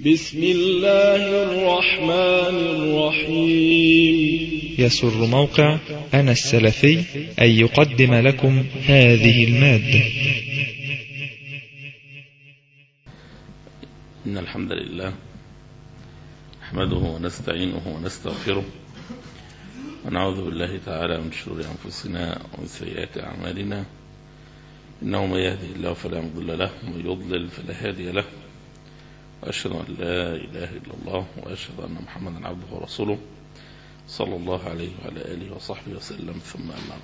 بسم الله الرحمن الرحيم يسر موقع أنا السلفي أن يقدم لكم هذه المادة إن الحمد لله نحمده ونستعينه ونستغفره ونعوذ بالله تعالى من شرور أنفسنا ومن سيئات أعمالنا إنه من يهده الله فلا مضل له ومن يضلل فلا هادي له وأشهد أن لا إله إلا الله وأشهد أن محمدا عبده ورسوله صلى الله عليه وعلى آله وصحبه وسلم ثم أما بعد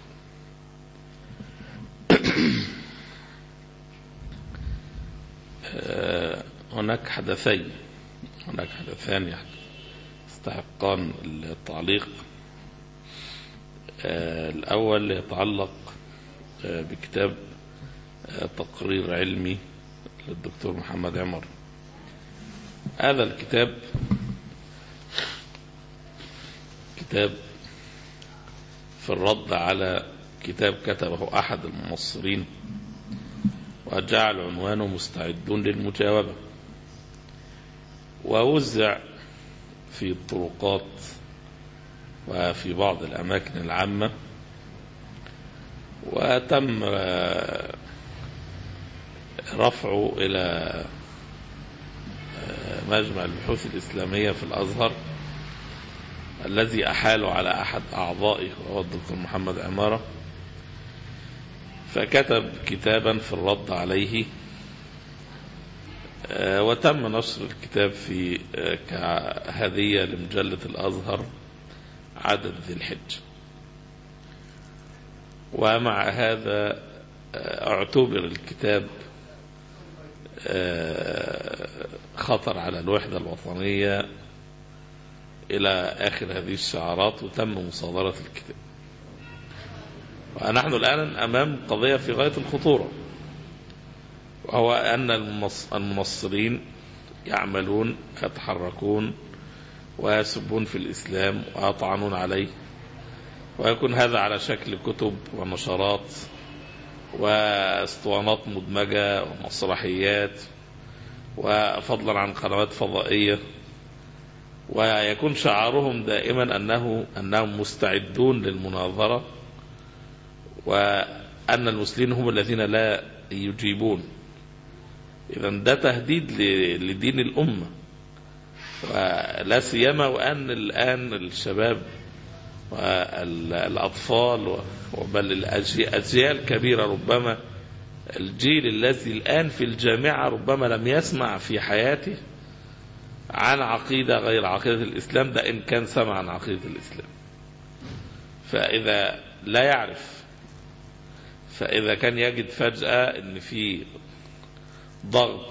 هناك حدثين هناك حدثان يستحقان التعليق الأول يتعلق بكتاب تقرير علمي للدكتور محمد عمر هذا الكتاب كتاب في الرد على كتاب كتبه أحد المنصرين وجعل عنوانه مستعدون للمجاوبة ووزع في الطرقات وفي بعض الأماكن العامة وتم رفعه إلى مجمع البحوث الإسلامية في الأزهر الذي أحاله على أحد أعضائه وهو الدكتور محمد عمارة فكتب كتابا في الرد عليه وتم نشر الكتاب في كهدية لمجلة الأزهر عدد ذي الحج ومع هذا اعتبر الكتاب خطر على الوحدة الوطنية إلى آخر هذه الشعارات وتم مصادرة الكتاب ونحن الآن أمام قضية في غاية الخطورة وهو أن المنصرين يعملون يتحركون ويسبون في الإسلام ويطعنون عليه ويكون هذا على شكل كتب ونشرات واسطوانات مدمجة ومسرحيات وفضلا عن قنوات فضائية ويكون شعارهم دائما أنه أنهم مستعدون للمناظرة وأن المسلمين هم الذين لا يجيبون إذا ده تهديد لدين الأمة ولا سيما وأن الآن الشباب والأطفال بل الأجيال كبيرة ربما الجيل الذي الآن في الجامعة ربما لم يسمع في حياته عن عقيدة غير عقيدة الإسلام ده إن كان سمع عن عقيدة الإسلام فإذا لا يعرف فإذا كان يجد فجأة إن في ضغط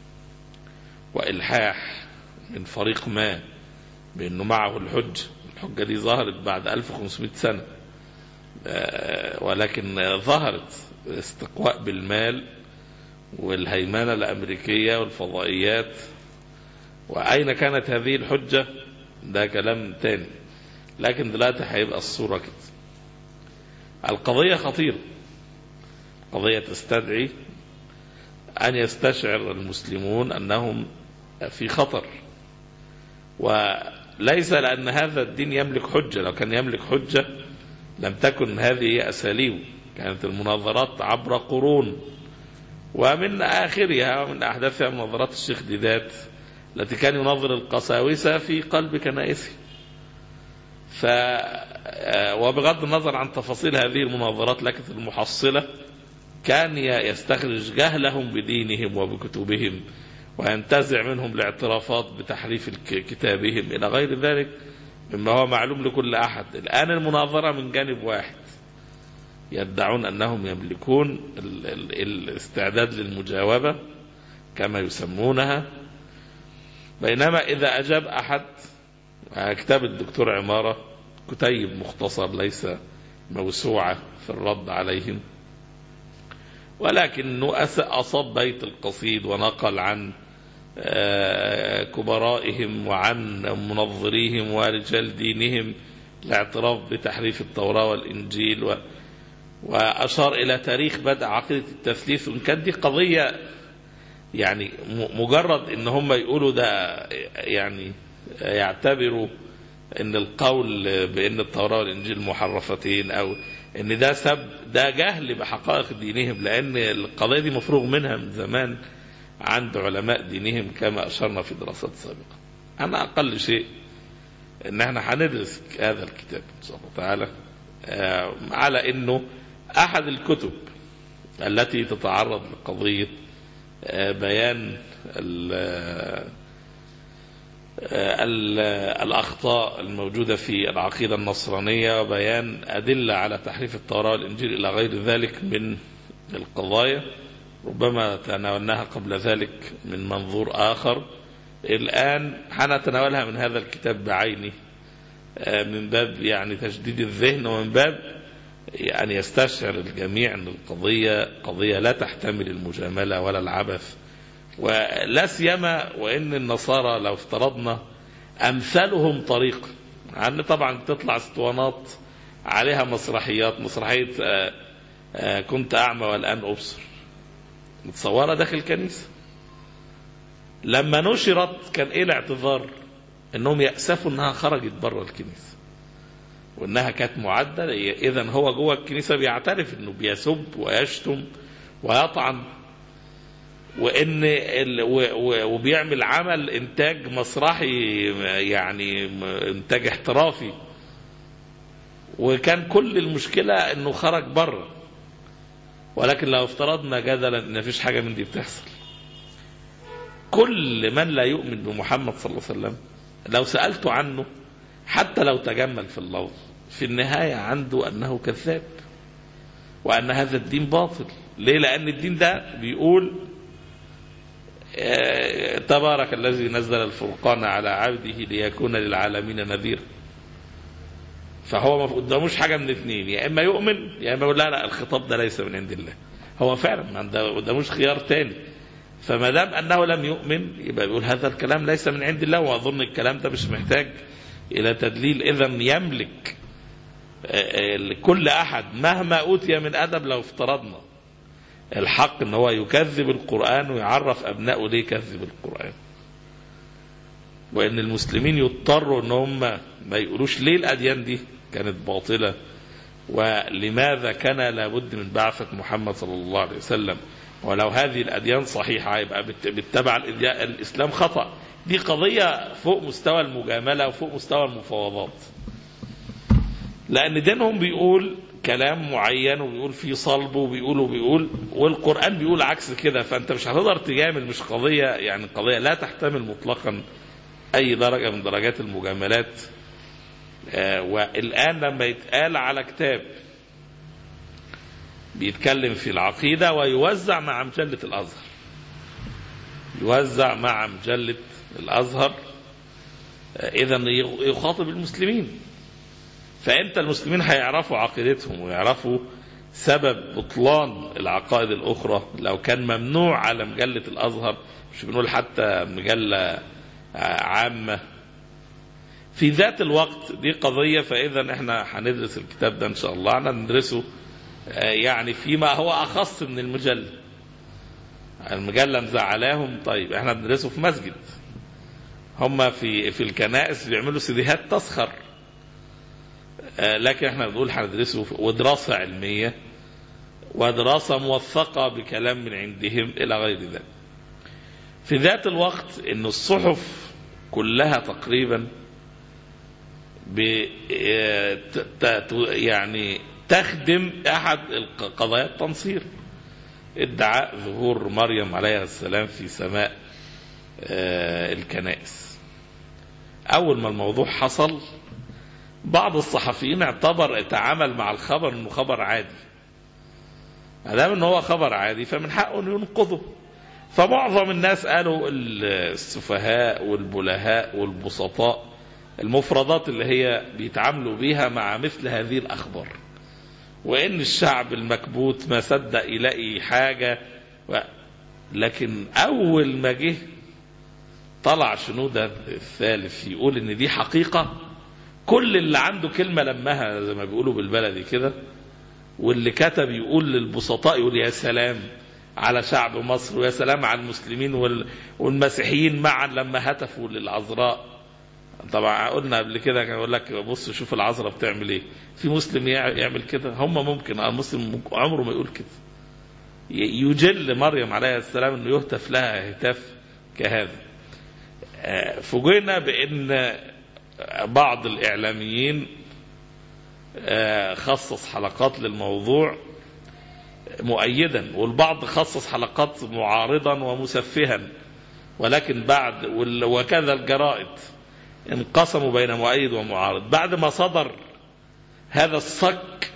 وإلحاح من فريق ما بأنه معه الحجة الحجة دي ظهرت بعد 1500 سنة ولكن ظهرت استقواء بالمال والهيمنة الأمريكية والفضائيات وأين كانت هذه الحجة ده كلام تاني لكن دلوقتي هيبقى الصورة كده القضية خطيرة قضية تستدعي أن يستشعر المسلمون أنهم في خطر وليس لأن هذا الدين يملك حجة لو كان يملك حجة لم تكن هذه أساليب كانت المناظرات عبر قرون ومن آخرها ومن أحداثها مناظرات الشيخ ديدات التي كان يناظر القساوسة في قلب كنائسه ف وبغض النظر عن تفاصيل هذه المناظرات لكن المحصلة كان يستخرج جهلهم بدينهم وبكتبهم وينتزع منهم الاعترافات بتحريف كتابهم إلى غير ذلك مما هو معلوم لكل أحد الآن المناظرة من جانب واحد يدعون أنهم يملكون الاستعداد للمجاوبة كما يسمونها بينما إذا أجاب أحد كتاب الدكتور عمارة كتيب مختصر ليس موسوعة في الرد عليهم ولكنه أصاب بيت القصيد ونقل عن كبرائهم وعن منظريهم ورجال دينهم الاعتراف بتحريف التوراة والإنجيل و وأشار إلى تاريخ بدء عقيدة التثليث وإن كانت دي قضية يعني م- مجرد ان هم يقولوا ده يعني يعتبروا ان القول بان التوراة والانجيل محرفتين او ان ده سب ده جهل بحقائق دينهم لان القضية دي مفروغ منها من زمان عند علماء دينهم كما اشرنا في دراسات سابقة انا اقل شيء ان احنا هندرس هذا الكتاب ان شاء الله تعالى آه، على انه احد الكتب التي تتعرض لقضية آه، بيان ال- آه، ال- الأخطاء الموجودة في العقيدة النصرانية وبيان أدلة على تحريف التوراة والإنجيل إلى غير ذلك من القضايا ربما تناولناها قبل ذلك من منظور آخر الآن حنتناولها من هذا الكتاب بعينه آه، من باب يعني تجديد الذهن ومن باب أن يستشعر الجميع أن القضية قضية لا تحتمل المجاملة ولا العبث ولا سيما وإن النصارى لو افترضنا أمثالهم طريق عن طبعا تطلع اسطوانات عليها مسرحيات مسرحية آه، آه، كنت أعمى والآن أبصر متصورة داخل الكنيسة لما نشرت كان إيه الاعتذار انهم يأسفوا انها خرجت بره الكنيسة وانها كانت معدة اذا هو جوه الكنيسة بيعترف انه بيسب ويشتم ويطعن وان ال... و... و... وبيعمل عمل انتاج مسرحي يعني انتاج احترافي وكان كل المشكلة انه خرج بره ولكن لو افترضنا جدلا ان مفيش حاجة من دي بتحصل كل من لا يؤمن بمحمد صلى الله عليه وسلم لو سألت عنه حتى لو تجمل في اللفظ في النهاية عنده أنه كذاب وأن هذا الدين باطل ليه لأن الدين ده بيقول آه، تبارك الذي نزل الفرقان على عبده ليكون للعالمين نذيرا فهو ما قداموش حاجة من اثنين يا إما يؤمن يا إما يقول لا لا الخطاب ده ليس من عند الله هو فعلا ما عنده- قداموش خيار تاني فما دام انه لم يؤمن يبقى بيقول هذا الكلام ليس من عند الله واظن الكلام ده مش محتاج الى تدليل اذا يملك آه، آه، لكل احد مهما اوتي من ادب لو افترضنا الحق ان هو يكذب القران ويعرف ابنائه ليه يكذب القران وان المسلمين يضطروا ان هم ما يقولوش ليه الاديان دي كانت باطله ولماذا كان لابد من بعثة محمد صلى الله عليه وسلم ولو هذه الأديان صحيحة يبقى بت- بتتبع الإديا- الإسلام خطأ دي قضية فوق مستوى المجاملة وفوق مستوى المفاوضات لأن دينهم بيقول كلام معين وبيقول فيه صلب وبيقول وبيقول والقرآن بيقول عكس كده فأنت مش هتقدر تجامل مش قضية يعني قضية لا تحتمل مطلقا أي درجة من درجات المجاملات آه، والآن لما يتقال على كتاب بيتكلم في العقيدة ويوزع مع مجلة الأزهر يوزع مع مجلة الأزهر إذا يخاطب المسلمين فأنت المسلمين هيعرفوا عقيدتهم ويعرفوا سبب بطلان العقائد الأخرى لو كان ممنوع على مجلة الأزهر مش بنقول حتى مجلة عامة في ذات الوقت دي قضية فإذا احنا هندرس الكتاب ده إن شاء الله احنا ندرسه آه، يعني فيما هو أخص من المجلة المجلة مزعلاهم طيب احنا بندرسه في مسجد هم في في الكنائس بيعملوا سيديهات تسخر آه، لكن احنا بنقول هندرسه في- ودراسة علمية ودراسة موثقة بكلام من عندهم إلى غير ذلك في ذات الوقت ان الصحف كلها تقريبا ب ت- ت- يعني تخدم احد الق- قضايا التنصير ادعاء ظهور مريم عليها السلام في سماء آه، الكنائس اول ما الموضوع حصل بعض الصحفيين اعتبر تعامل مع الخبر انه خبر عادي ما دام ان هو خبر عادي فمن حقه انه ينقضه فمعظم الناس قالوا السفهاء والبلهاء والبسطاء المفردات اللي هي بيتعاملوا بيها مع مثل هذه الأخبار وإن الشعب المكبوت ما صدق يلاقي حاجة و... لكن أول ما جه طلع شنودة الثالث يقول إن دي حقيقة كل اللي عنده كلمة لمها زي ما بيقولوا بالبلدي كده واللي كتب يقول للبسطاء يقول يا سلام على شعب مصر ويا سلام على المسلمين وال- والمسيحيين معا لما هتفوا للعذراء طبعا قلنا قبل كده كان يقول لك بص شوف العذراء بتعمل ايه في مسلم يع- يعمل كده هم ممكن المسلم عمره ما يقول كده ي- يجل مريم عليه السلام انه يهتف لها هتاف كهذا آه، فوجئنا بان بعض الاعلاميين آه، خصص حلقات للموضوع مؤيدا والبعض خصص حلقات معارضا ومسفها ولكن بعد وال- وكذا الجرائد انقسموا بين مؤيد ومعارض بعد ما صدر هذا الصك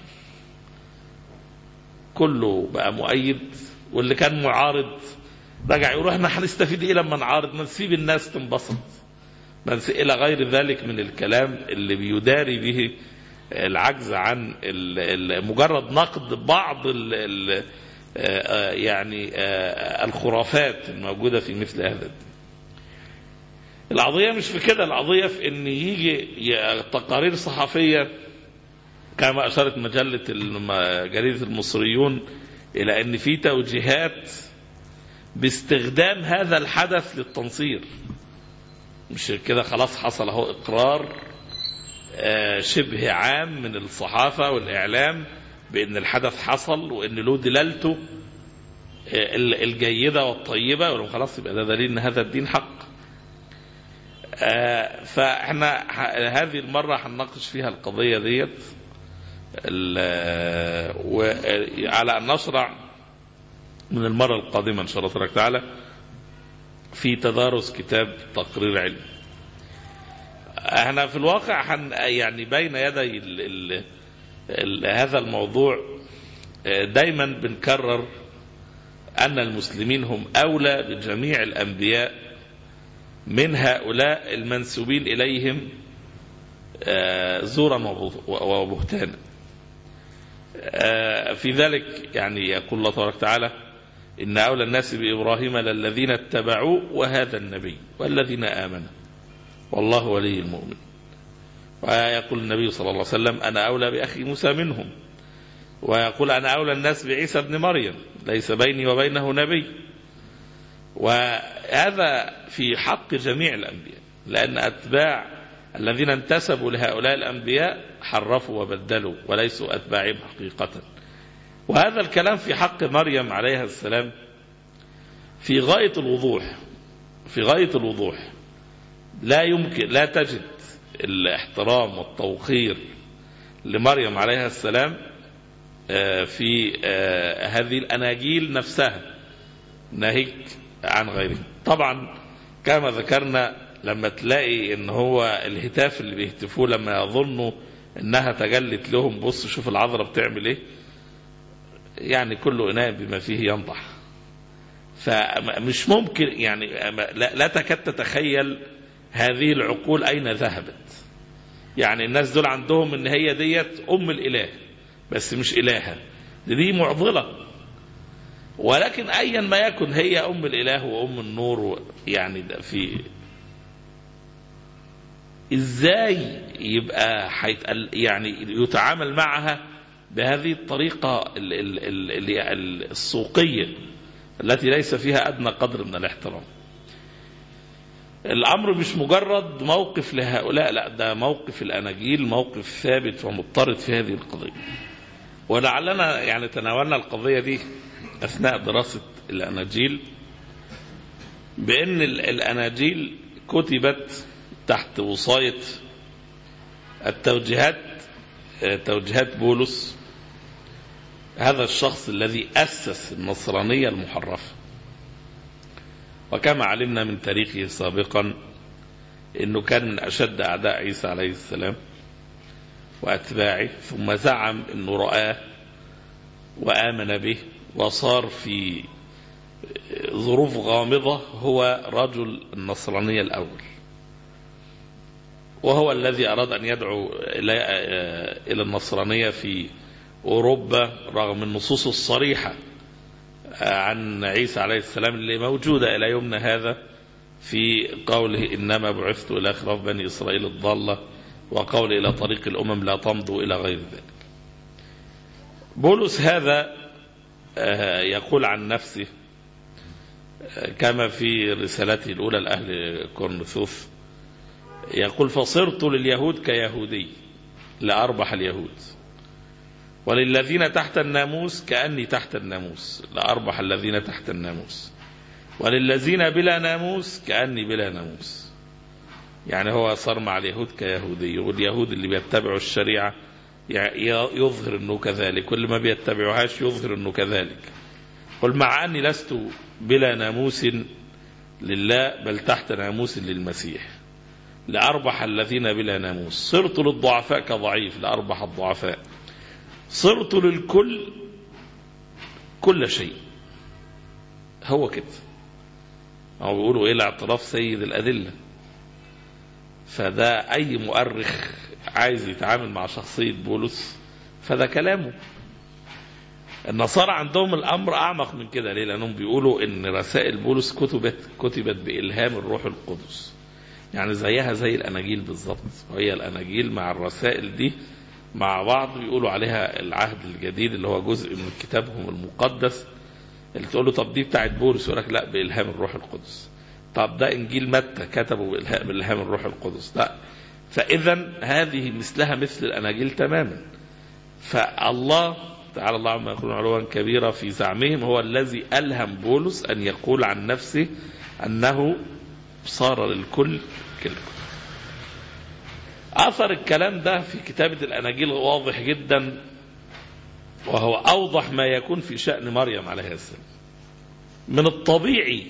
كله بقى مؤيد واللي كان معارض رجع يقول احنا هنستفيد ايه لما نعارض ما نسيب الناس تنبسط ما نس- الى غير ذلك من الكلام اللي بيداري به العجز عن ال- ال- مجرد نقد بعض ال ال آه، آه، يعني آه، الخرافات الموجوده في مثل هذا الدين. القضيه مش في كده القضيه في ان يجي ي- تقارير صحفيه كما اشارت مجله الم- جريده المصريون الى ان في توجيهات باستخدام هذا الحدث للتنصير مش كده خلاص حصل اهو اقرار آه، شبه عام من الصحافه والاعلام بان الحدث حصل وان له دلالته آه، ال- الجيده والطيبه يقولوا خلاص يبقى ده دليل ان هذا الدين حق آه، فاحنا ح- هذه المره هنناقش فيها القضيه ديت ال- وعلى ان نشرع من المره القادمه ان شاء الله تبارك وتعالى في تدارس كتاب تقرير علمي احنا في الواقع حن يعني بين يدي ال ال ال هذا الموضوع آه، دايما بنكرر ان المسلمين هم اولى بجميع الانبياء من هؤلاء المنسوبين اليهم آه، زورا وبه- وبهتانا آه، في ذلك يعني يقول الله تبارك وتعالى إن أولى الناس بإبراهيم للذين اتبعوه وهذا النبي والذين آمنوا والله ولي المؤمن ويقول النبي صلى الله عليه وسلم أنا أولى بأخي موسى منهم ويقول أنا أولى الناس بعيسى ابن مريم ليس بيني وبينه نبي وهذا في حق جميع الأنبياء لأن أتباع الذين انتسبوا لهؤلاء الأنبياء حرفوا وبدلوا وليسوا أتباعهم حقيقة وهذا الكلام في حق مريم عليها السلام في غاية الوضوح في غاية الوضوح لا يمكن لا تجد الاحترام والتوقير لمريم عليها السلام آه، في آه، هذه الأناجيل نفسها ناهيك عن غيره طبعا كما ذكرنا لما تلاقي ان هو الهتاف اللي بيهتفوه لما يظنوا انها تجلت لهم بص شوف العذراء بتعمل ايه يعني كل اناء بما فيه ينضح فمش ممكن يعني لا, لا تكاد تتخيل هذه العقول اين ذهبت يعني الناس دول عندهم ان هي ديت ام الاله بس مش الهه دي, دي معضله ولكن ايا ما يكن هي ام الاله وام النور و- يعني ده في ازاي يبقى حيتقل يعني يتعامل معها بهذه الطريقه ال- ال- ال- ال- ال- السوقيه التي ليس فيها ادنى قدر من الاحترام الامر مش مجرد موقف لهؤلاء لا ده موقف الاناجيل موقف ثابت ومضطرد في هذه القضيه ولعلنا يعني تناولنا القضيه دي اثناء دراسه الاناجيل بان ال- الاناجيل كتبت تحت وصايه التوجيهات آه، توجيهات بولس هذا الشخص الذي اسس النصرانيه المحرفه وكما علمنا من تاريخه سابقا انه كان من اشد اعداء عيسى عليه السلام واتباعه ثم زعم انه رآه وامن به وصار في ظروف غامضه هو رجل النصرانيه الاول وهو الذي اراد ان يدعو الى الى النصرانيه في اوروبا رغم النصوص الصريحه عن عيسى عليه السلام اللي موجودة إلى يومنا هذا في قوله إنما بعثت إلى خلاف بني إسرائيل الضالة وقول إلى طريق الأمم لا تمضوا إلى غير ذلك بولس هذا آه، يقول عن نفسه آه، كما في رسالته الأولى لأهل كورنثوف يقول فصرت لليهود كيهودي لأربح اليهود وللذين تحت الناموس كأني تحت الناموس لأربح الذين تحت الناموس وللذين بلا ناموس كأني بلا ناموس يعني هو صار مع اليهود كيهودي واليهود اللي بيتبعوا الشريعة ي- يظهر انه كذلك واللي ما بيتبعوهاش يظهر انه كذلك قل مع اني لست بلا ناموس لله بل تحت ناموس للمسيح لأربح الذين بلا ناموس صرت للضعفاء كضعيف لأربح الضعفاء صرت للكل كل شيء هو كده هو بيقولوا ايه الاعتراف سيد الأدلة فده أي مؤرخ عايز يتعامل مع شخصية بولس فده كلامه النصارى عندهم الأمر أعمق من كده ليه لأنهم بيقولوا إن رسائل بولس كتبت كتبت بإلهام الروح القدس يعني زيها زي الأناجيل بالظبط وهي الأناجيل مع الرسائل دي مع بعض بيقولوا عليها العهد الجديد اللي هو جزء من كتابهم المقدس اللي تقول له طب دي بتاعت بولس يقول لك لا بإلهام الروح القدس طب ده إنجيل متى كتبه بإلهام بإلهام الروح القدس لا فإذا هذه مثلها مثل الأناجيل تماما فالله تعالى الله عما يقولون علوا كبيرا في زعمهم هو الذي ألهم بولس أن يقول عن نفسه أنه صار للكل كالكل أثر الكلام ده في كتابة الأناجيل واضح جدا وهو أوضح ما يكون في شأن مريم عليه السلام من الطبيعي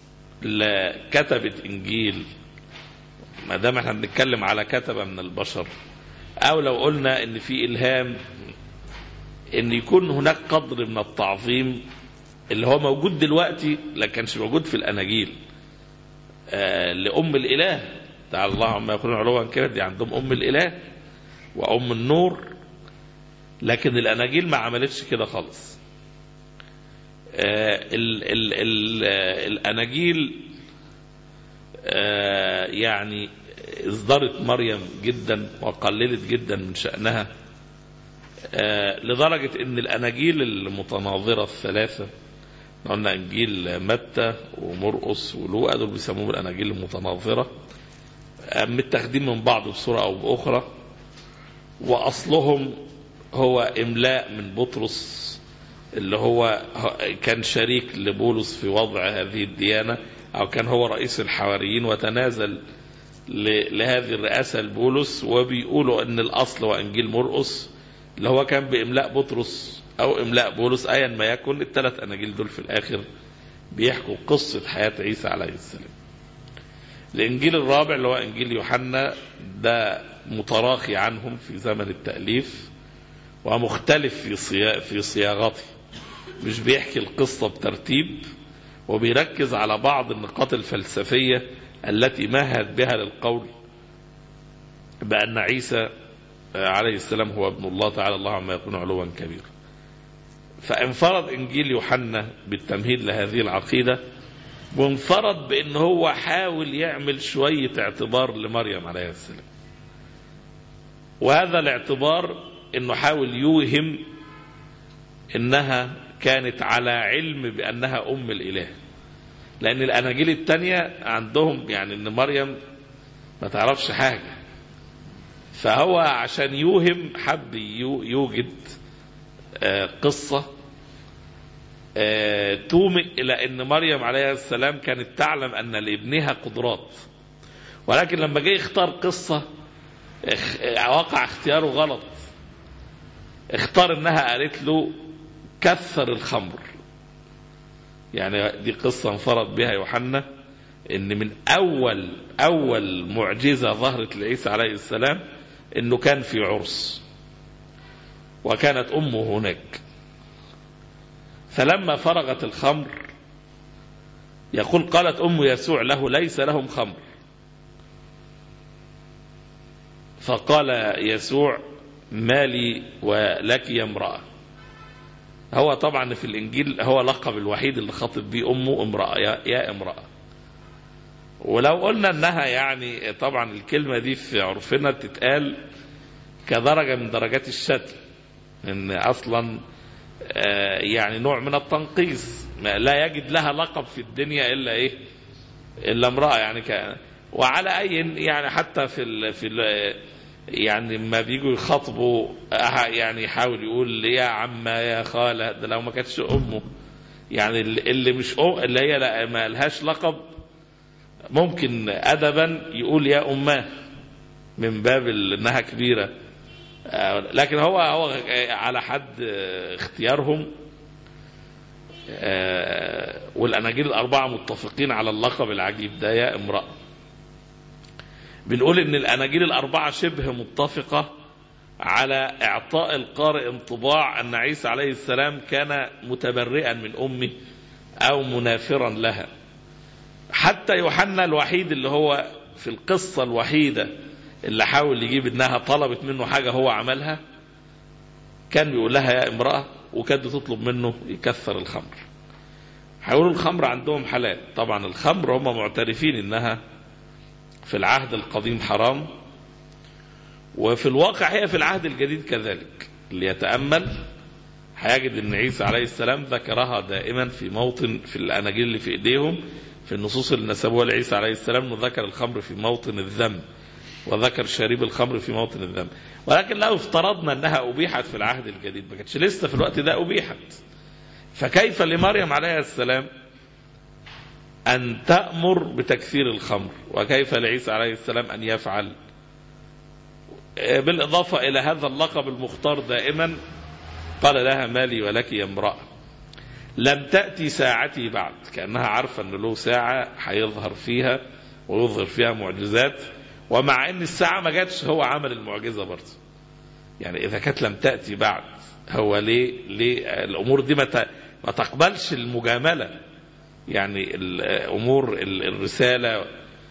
لكتبت إنجيل ما دام احنا بنتكلم على كتبة من البشر أو لو قلنا إن في إلهام إن يكون هناك قدر من التعظيم اللي هو موجود دلوقتي لا كانش موجود في الأناجيل آه لأم الإله تعالى الله عما يقولون علوا كده دي عندهم أم الإله وأم النور لكن الأناجيل ما عملتش كده خالص آه ال ال ال آه الأناجيل آه يعني ازدرت مريم جدا وقللت جدا من شأنها آه لدرجة ان الأناجيل المتناظرة الثلاثة قلنا إنجيل متى ومرقس ولوقا دول بيسموهم الأناجيل المتناظرة آه متاخدين من بعض بصورة أو بأخرى وأصلهم هو إملاء من بطرس اللي هو كان شريك لبولس في وضع هذه الديانة أو كان هو رئيس الحواريين وتنازل لهذه الرئاسة لبولس وبيقولوا أن الأصل هو إنجيل مرقس اللي هو كان بإملاء بطرس أو إملاء بولس أيا ما يكن الثلاث أناجيل دول في الآخر بيحكوا قصة حياة عيسى عليه السلام الإنجيل الرابع اللي هو إنجيل يوحنا ده متراخي عنهم في زمن التأليف ومختلف في صيا- في صياغته مش بيحكي القصة بترتيب وبيركز على بعض النقاط الفلسفية التي مهد بها للقول بأن عيسى عليه السلام هو ابن الله تعالى الله عما يكون علوا كبيرا فانفرد إنجيل يوحنا بالتمهيد لهذه العقيدة وانفرد بأن هو حاول يعمل شوية اعتبار لمريم عليه السلام وهذا الاعتبار انه حاول يوهم انها كانت على علم بانها ام الاله لان الاناجيل التانية عندهم يعني ان مريم ما تعرفش حاجة فهو عشان يوهم حب يو- يوجد آه، قصة آه، تومئ الى ان مريم عليه السلام كانت تعلم ان لابنها قدرات ولكن لما جه يختار قصة اخ- وقع اختياره غلط اختار انها قالت له كثر الخمر يعني دي قصة انفرد بها يوحنا ان من اول اول معجزة ظهرت لعيسى عليه السلام انه كان في عرس وكانت امه هناك فلما فرغت الخمر يقول قالت ام يسوع له ليس لهم خمر فقال يسوع مالي ولك يا امرأة هو طبعا في الإنجيل هو لقب الوحيد اللي خاطب بيه أمه امرأة يا, يا امرأة ولو قلنا انها يعني طبعا الكلمة دي في عرفنا تتقال كدرجة من درجات الشتم ان اصلا آه، يعني نوع من التنقيص ما لا يجد لها لقب في الدنيا الا ايه الا امراه يعني كان وعلى اي يعني حتى في ال في ال يعني لما بيجوا يخاطبوا آه، يعني يحاول يقول يا عمه يا خاله ده لو ما كانتش امه يعني اللي اللي مش أم اللي هي لا ما لهاش لقب ممكن ادبا يقول يا اماه من باب ال- انها كبيره آه، لكن هو هو على حد آه، اختيارهم آه، والاناجيل الاربعه متفقين على اللقب العجيب ده يا امراه بنقول ان الاناجيل الاربعه شبه متفقه على اعطاء القارئ انطباع ان عيسى عليه السلام كان متبرئا من امه او منافرا لها حتى يوحنا الوحيد اللي هو في القصه الوحيده اللي حاول يجيب انها طلبت منه حاجه هو عملها كان بيقول لها يا امراه وكانت بتطلب منه يكثر الخمر هيقولوا الخمر عندهم حلال طبعا الخمر هم معترفين انها في العهد القديم حرام وفي الواقع هي في العهد الجديد كذلك اللي يتامل هيجد ان عيسى عليه السلام ذكرها دائما في موطن في الاناجيل اللي في ايديهم في النصوص اللي نسبوها لعيسى عليه السلام انه ذكر الخمر في موطن الذم وذكر شريب الخمر في موطن الذم ولكن لو افترضنا انها ابيحت في العهد الجديد ما كانتش لسه في الوقت ده ابيحت فكيف لمريم عليها السلام ان تامر بتكثير الخمر وكيف لعيسى عليه السلام ان يفعل بالاضافه الى هذا اللقب المختار دائما قال لها مالي ولك يا امراه لم تاتي ساعتي بعد كانها عارفه ان له ساعه هيظهر فيها ويظهر فيها معجزات ومع ان الساعه ما جاتش هو عمل المعجزه برضه يعني اذا كانت لم تاتي بعد هو ليه ليه الامور دي ما ت- ما تقبلش المجامله يعني الامور ال- الرساله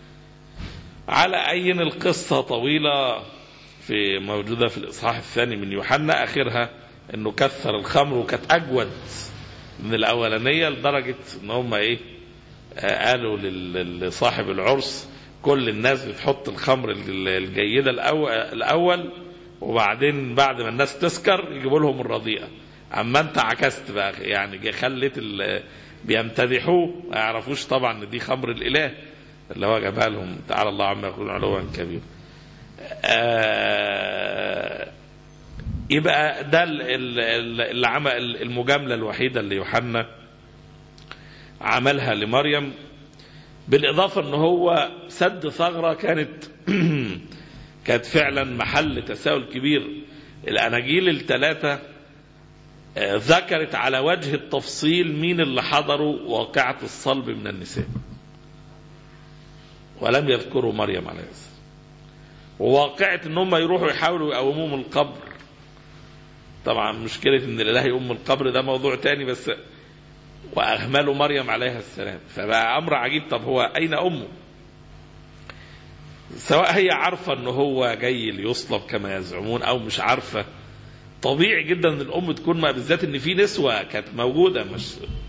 على اي القصه طويله في موجوده في الاصحاح الثاني من يوحنا اخرها انه كثر الخمر وكانت اجود من الاولانيه لدرجه ان هم ايه آه، قالوا لل- لصاحب العرس كل الناس بتحط الخمر ال- الجيده الأول, الاول وبعدين بعد ما الناس تسكر يجيبوا لهم الرديئه اما انت عكست بقى يعني جه خلت ال- بيمتدحوه ما يعرفوش طبعا ان دي خمر الاله اللي هو جابها لهم تعالى الله عما يقولون علوا كبير آه يبقى ده ال- ال- ال- اللي عمل المجامله الوحيده اللي يوحنا عملها لمريم بالاضافه ان هو سد ثغره كانت كانت فعلا محل تساؤل كبير الاناجيل الثلاثه آه، ذكرت على وجه التفصيل مين اللي حضروا واقعه الصلب من النساء ولم يذكروا مريم عليه السلام وواقعة ان هم يروحوا يحاولوا يقوموه من القبر طبعا مشكلة ان الاله يقوم من القبر ده موضوع تاني بس واهملوا مريم عليها السلام فبقى امر عجيب طب هو اين امه سواء هي عارفة ان هو جاي ليصلب كما يزعمون او مش عارفة طبيعي جدا ان الام تكون ما بالذات ان في نسوة كانت موجودة مش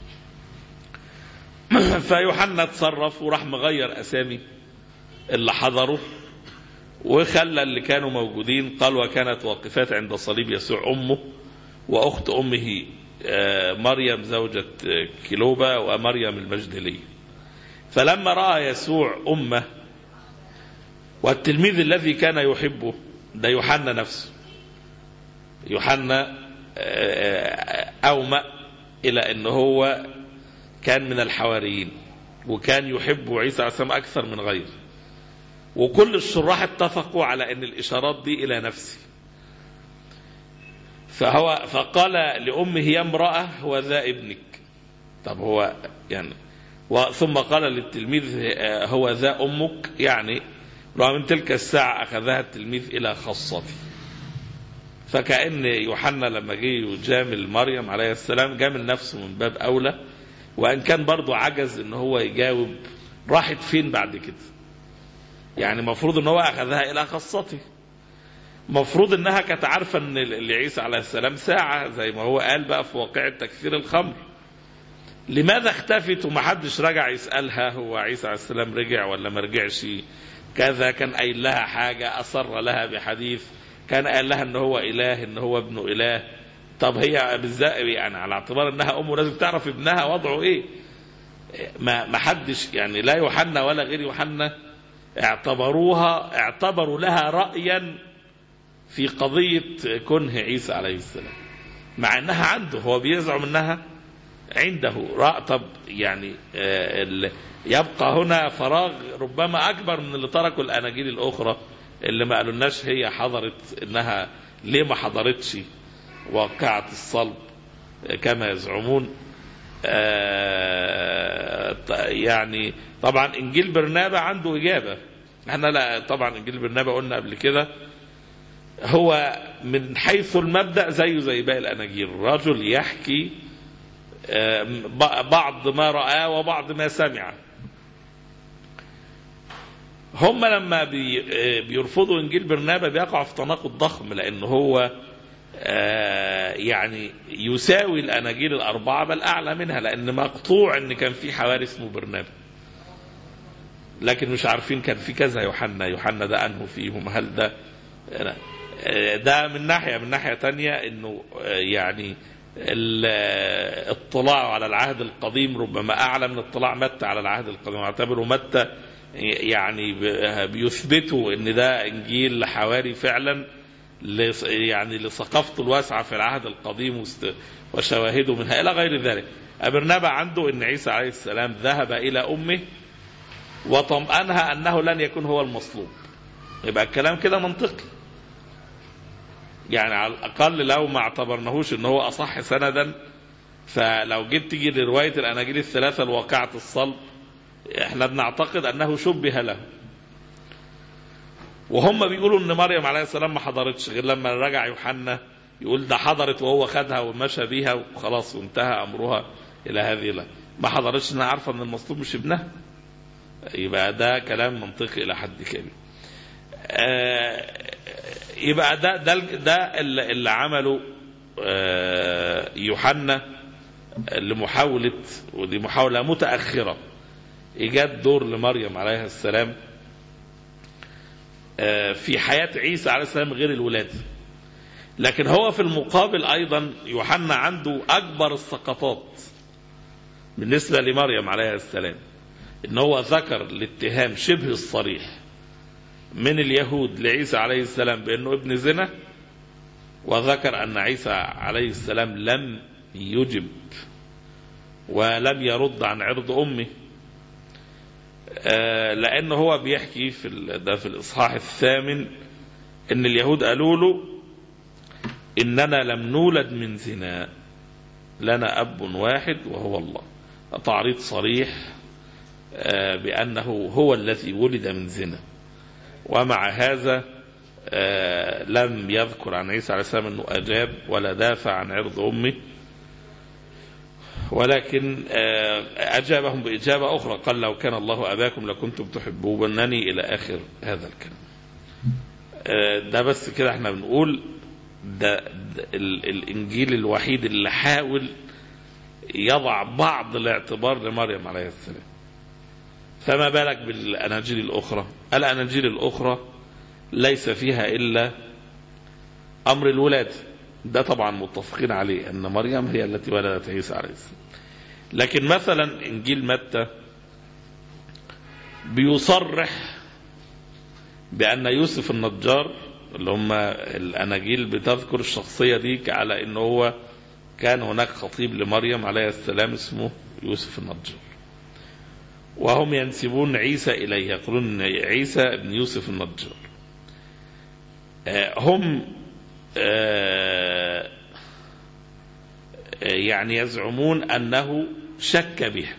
فيوحنا اتصرف وراح مغير اسامي اللي حضروا وخلى اللي كانوا موجودين قال وكانت واقفات عند صليب يسوع امه واخت امه آه، مريم زوجة آه، كلوبا ومريم المجدلية فلما راى يسوع امه والتلميذ الذي كان يحبه ده يوحنا نفسه يوحنا آه، اومأ الى ان هو كان من الحواريين وكان يحب عيسى عليه السلام اكثر من غيره وكل الشراح اتفقوا على ان الاشارات دي الى نفسه فهو فقال لامه يا امراه هو ذا ابنك طب هو يعني و- ثم قال للتلميذ آه، هو ذا امك يعني ومن تلك الساعه اخذها التلميذ الى خاصته فكأن يوحنا لما جه يجامل مريم عليه السلام جامل نفسه من باب أولى وأن كان برضه عجز إن هو يجاوب راحت فين بعد كده يعني المفروض إن هو أخذها إلى خاصته مفروض إنها كانت عارفة إن لعيسى عليه السلام ساعة زي ما هو قال بقى في واقعة تكثير الخمر لماذا اختفت ومحدش رجع يسألها هو عيسى عليه السلام رجع ولا ما رجعش كذا كان قايل لها حاجة أصر لها بحديث كان قال لها ان هو اله ان هو ابن اله طب هي بالذات يعني على اعتبار انها ام لازم تعرف ابنها وضعه ايه ما ما حدش يعني لا يوحنا ولا غير يوحنا اعتبروها اعتبروا لها رايا في قضيه كنه عيسى عليه السلام مع انها عنده هو بيزعم انها عنده رأ طب يعني آه، ال- يبقى هنا فراغ ربما اكبر من اللي تركوا الاناجيل الاخرى اللي ما قالولناش هي حضرت انها ليه ما حضرتش واقعة الصلب آه، كما يزعمون آه، ط- يعني طبعا انجيل برنابا عنده اجابه احنا لا طبعا انجيل برنابا قلنا قبل كده هو من حيث المبدا زيه زي باقي الاناجيل رجل يحكي آه، ب- بعض ما رآه وبعض ما سمع هم لما بي آه، بيرفضوا انجيل برنابا بيقعوا في تناقض ضخم لان هو آه، يعني يساوي الاناجيل الاربعه بل اعلى منها لان مقطوع ان كان في حواري اسمه برنابا لكن مش عارفين كان في كذا يوحنا يوحنا ده انه فيهم هل ده آه، ده من ناحيه من ناحيه تانية انه آه، يعني الاطلاع على العهد القديم ربما اعلى من اطلاع متى على العهد القديم اعتبروا متى يعني ب- بيثبتوا ان ده انجيل حواري فعلا لص- يعني لثقافته الواسعه في العهد القديم وست- وشواهده منها الى غير ذلك. برنابا عنده ان عيسى عليه السلام ذهب الى امه وطمأنها انه لن يكون هو المصلوب. يبقى الكلام كده منطقي. يعني على الاقل لو ما اعتبرناهوش ان هو اصح سندا فلو جيت تيجي لروايه الاناجيل الثلاثه الواقعه الصلب احنا بنعتقد انه شبه له. وهم بيقولوا ان مريم عليه السلام ما حضرتش غير لما رجع يوحنا يقول ده حضرت وهو خدها ومشى بيها وخلاص وانتهى امرها الى هذه لا ما حضرتش انها عارفه ان المصلوب مش ابنها يبقى ده كلام منطقي الى حد كبير آه، يبقى ده ده ده اللي اللي عمله آه، يوحنا لمحاولة ودي محاولة متأخرة إيجاد دور لمريم عليها السلام آه، في حياة عيسى عليه السلام غير الولادة لكن هو في المقابل أيضا يوحنا عنده أكبر السقطات بالنسبة لمريم عليها السلام إن هو ذكر الاتهام شبه الصريح من اليهود لعيسى عليه السلام بأنه ابن زنا وذكر أن عيسى عليه السلام لم يجب ولم يرد عن عرض أمه آه، لأنه هو بيحكي في ال- ده في الإصحاح الثامن إن اليهود قالوا له إننا لم نولد من زنا لنا أب واحد وهو الله تعريض صريح آه، بأنه هو الذي ولد من زنا ومع هذا آه، لم يذكر عن عيسى عليه السلام أنه أجاب ولا دافع عن عرض أمه ولكن آه، أجابهم بإجابة أخرى قال لو كان الله أباكم لكنتم تحبونني إلى آخر هذا الكلام آه، ده بس كده احنا بنقول ده, ده ال- الإنجيل الوحيد اللي حاول يضع بعض الاعتبار لمريم عليه السلام فما بالك بالأناجيل الأخرى الأناجيل الأخرى ليس فيها إلا أمر الولادة ده طبعا متفقين عليه أن مريم هي التي ولدت عيسى عليه السلام لكن مثلا إنجيل متى بيصرح بأن يوسف النجار اللي هم الأناجيل بتذكر الشخصية دي على أنه هو كان هناك خطيب لمريم عليه السلام اسمه يوسف النجار وهم ينسبون عيسى إليه يقولون عيسى ابن يوسف النجار آه، هم آه، آه، يعني يزعمون أنه شك بها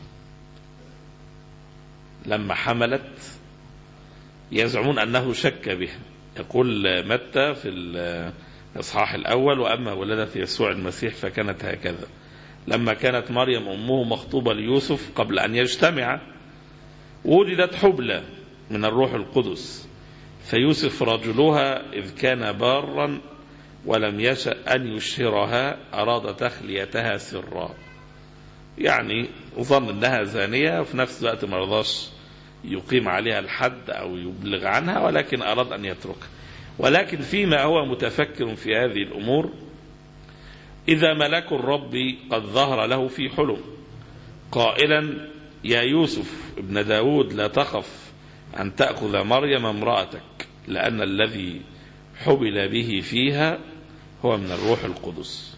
لما حملت يزعمون أنه شك بها يقول متى في الإصحاح الأول وأما ولدت يسوع المسيح فكانت هكذا لما كانت مريم أمه مخطوبة ليوسف قبل أن يجتمع وجدت حبلى من الروح القدس فيوسف رجلها إذ كان بارا ولم يشأ أن يشهرها أراد تخليتها سرا يعني ظن أنها زانية وفي نفس الوقت ما رضاش يقيم عليها الحد أو يبلغ عنها ولكن أراد أن يتركها ولكن فيما هو متفكر في هذه الأمور إذا ملك الرب قد ظهر له في حلم قائلا يا يوسف ابن داود لا تخف أن تأخذ مريم امرأتك لأن الذي حبل به فيها هو من الروح القدس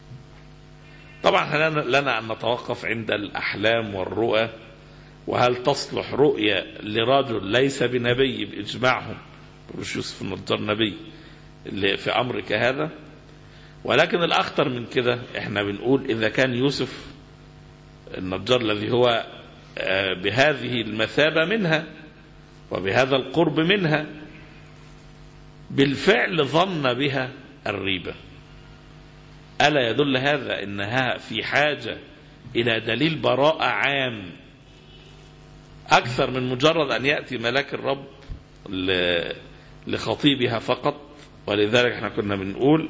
طبعا لنا أن نتوقف عند الأحلام والرؤى وهل تصلح رؤيا لرجل ليس بنبي بإجماعهم مش يوسف النجار نبي اللي في أمر كهذا ولكن الأخطر من كده احنا بنقول إذا كان يوسف النجار الذي هو بهذه المثابة منها وبهذا القرب منها بالفعل ظن بها الريبة ألا يدل هذا أنها في حاجة إلى دليل براءة عام أكثر من مجرد أن يأتي ملاك الرب لخطيبها فقط ولذلك احنا كنا بنقول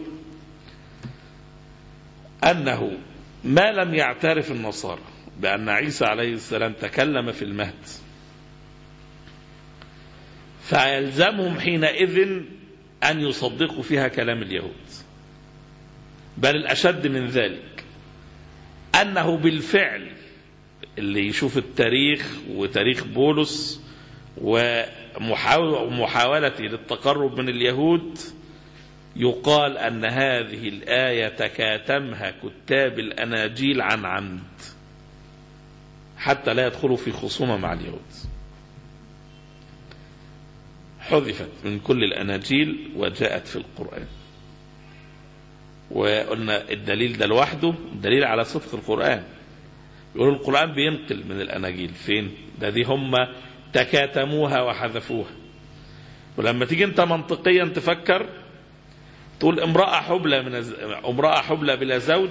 أنه ما لم يعترف النصارى بأن عيسى عليه السلام تكلم في المهد فيلزمهم حينئذ أن يصدقوا فيها كلام اليهود بل الأشد من ذلك أنه بالفعل اللي يشوف التاريخ وتاريخ بولس ومحاولته للتقرب من اليهود يقال أن هذه الآية تكاتمها كتاب الأناجيل عن عمد حتى لا يدخلوا في خصومة مع اليهود حذفت من كل الأناجيل وجاءت في القرآن وقلنا الدليل ده لوحده دليل على صدق القرآن يقولوا القرآن بينقل من الأناجيل فين ده دي هم تكاتموها وحذفوها ولما تيجي انت منطقيا تفكر تقول امرأة حبلى من الز... امرأة حبلى بلا زوج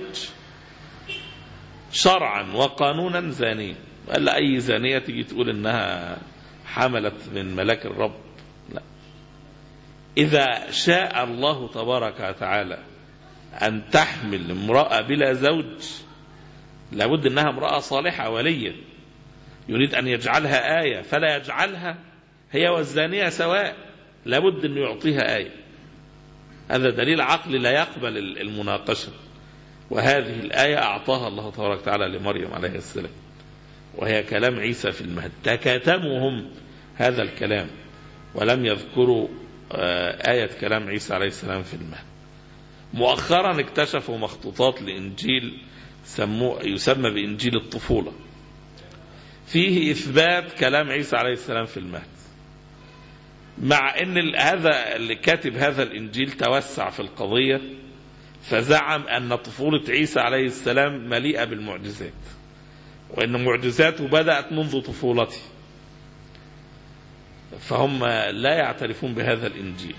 شرعا وقانونا زانية قال أي زانية تيجي تقول إنها حملت من ملاك الرب لا إذا شاء الله تبارك وتعالى أن تحمل امرأة بلا زوج لابد أنها امرأة صالحة ولية يريد أن يجعلها آية فلا يجعلها هي والزانية سواء لابد أن يعطيها آية هذا دليل عقلي لا يقبل المناقشة وهذه الآية أعطاها الله تبارك وتعالى لمريم عليه السلام وهي كلام عيسى في المهد تكاتمهم هذا الكلام ولم يذكروا آية كلام عيسى عليه السلام في المهد مؤخرا اكتشفوا مخطوطات لإنجيل يسمى بإنجيل الطفولة فيه إثبات كلام عيسى عليه السلام في المهد مع ان هذا اللي كاتب هذا الانجيل توسع في القضيه فزعم ان طفوله عيسى عليه السلام مليئه بالمعجزات وان معجزاته بدات منذ طفولته فهم لا يعترفون بهذا الانجيل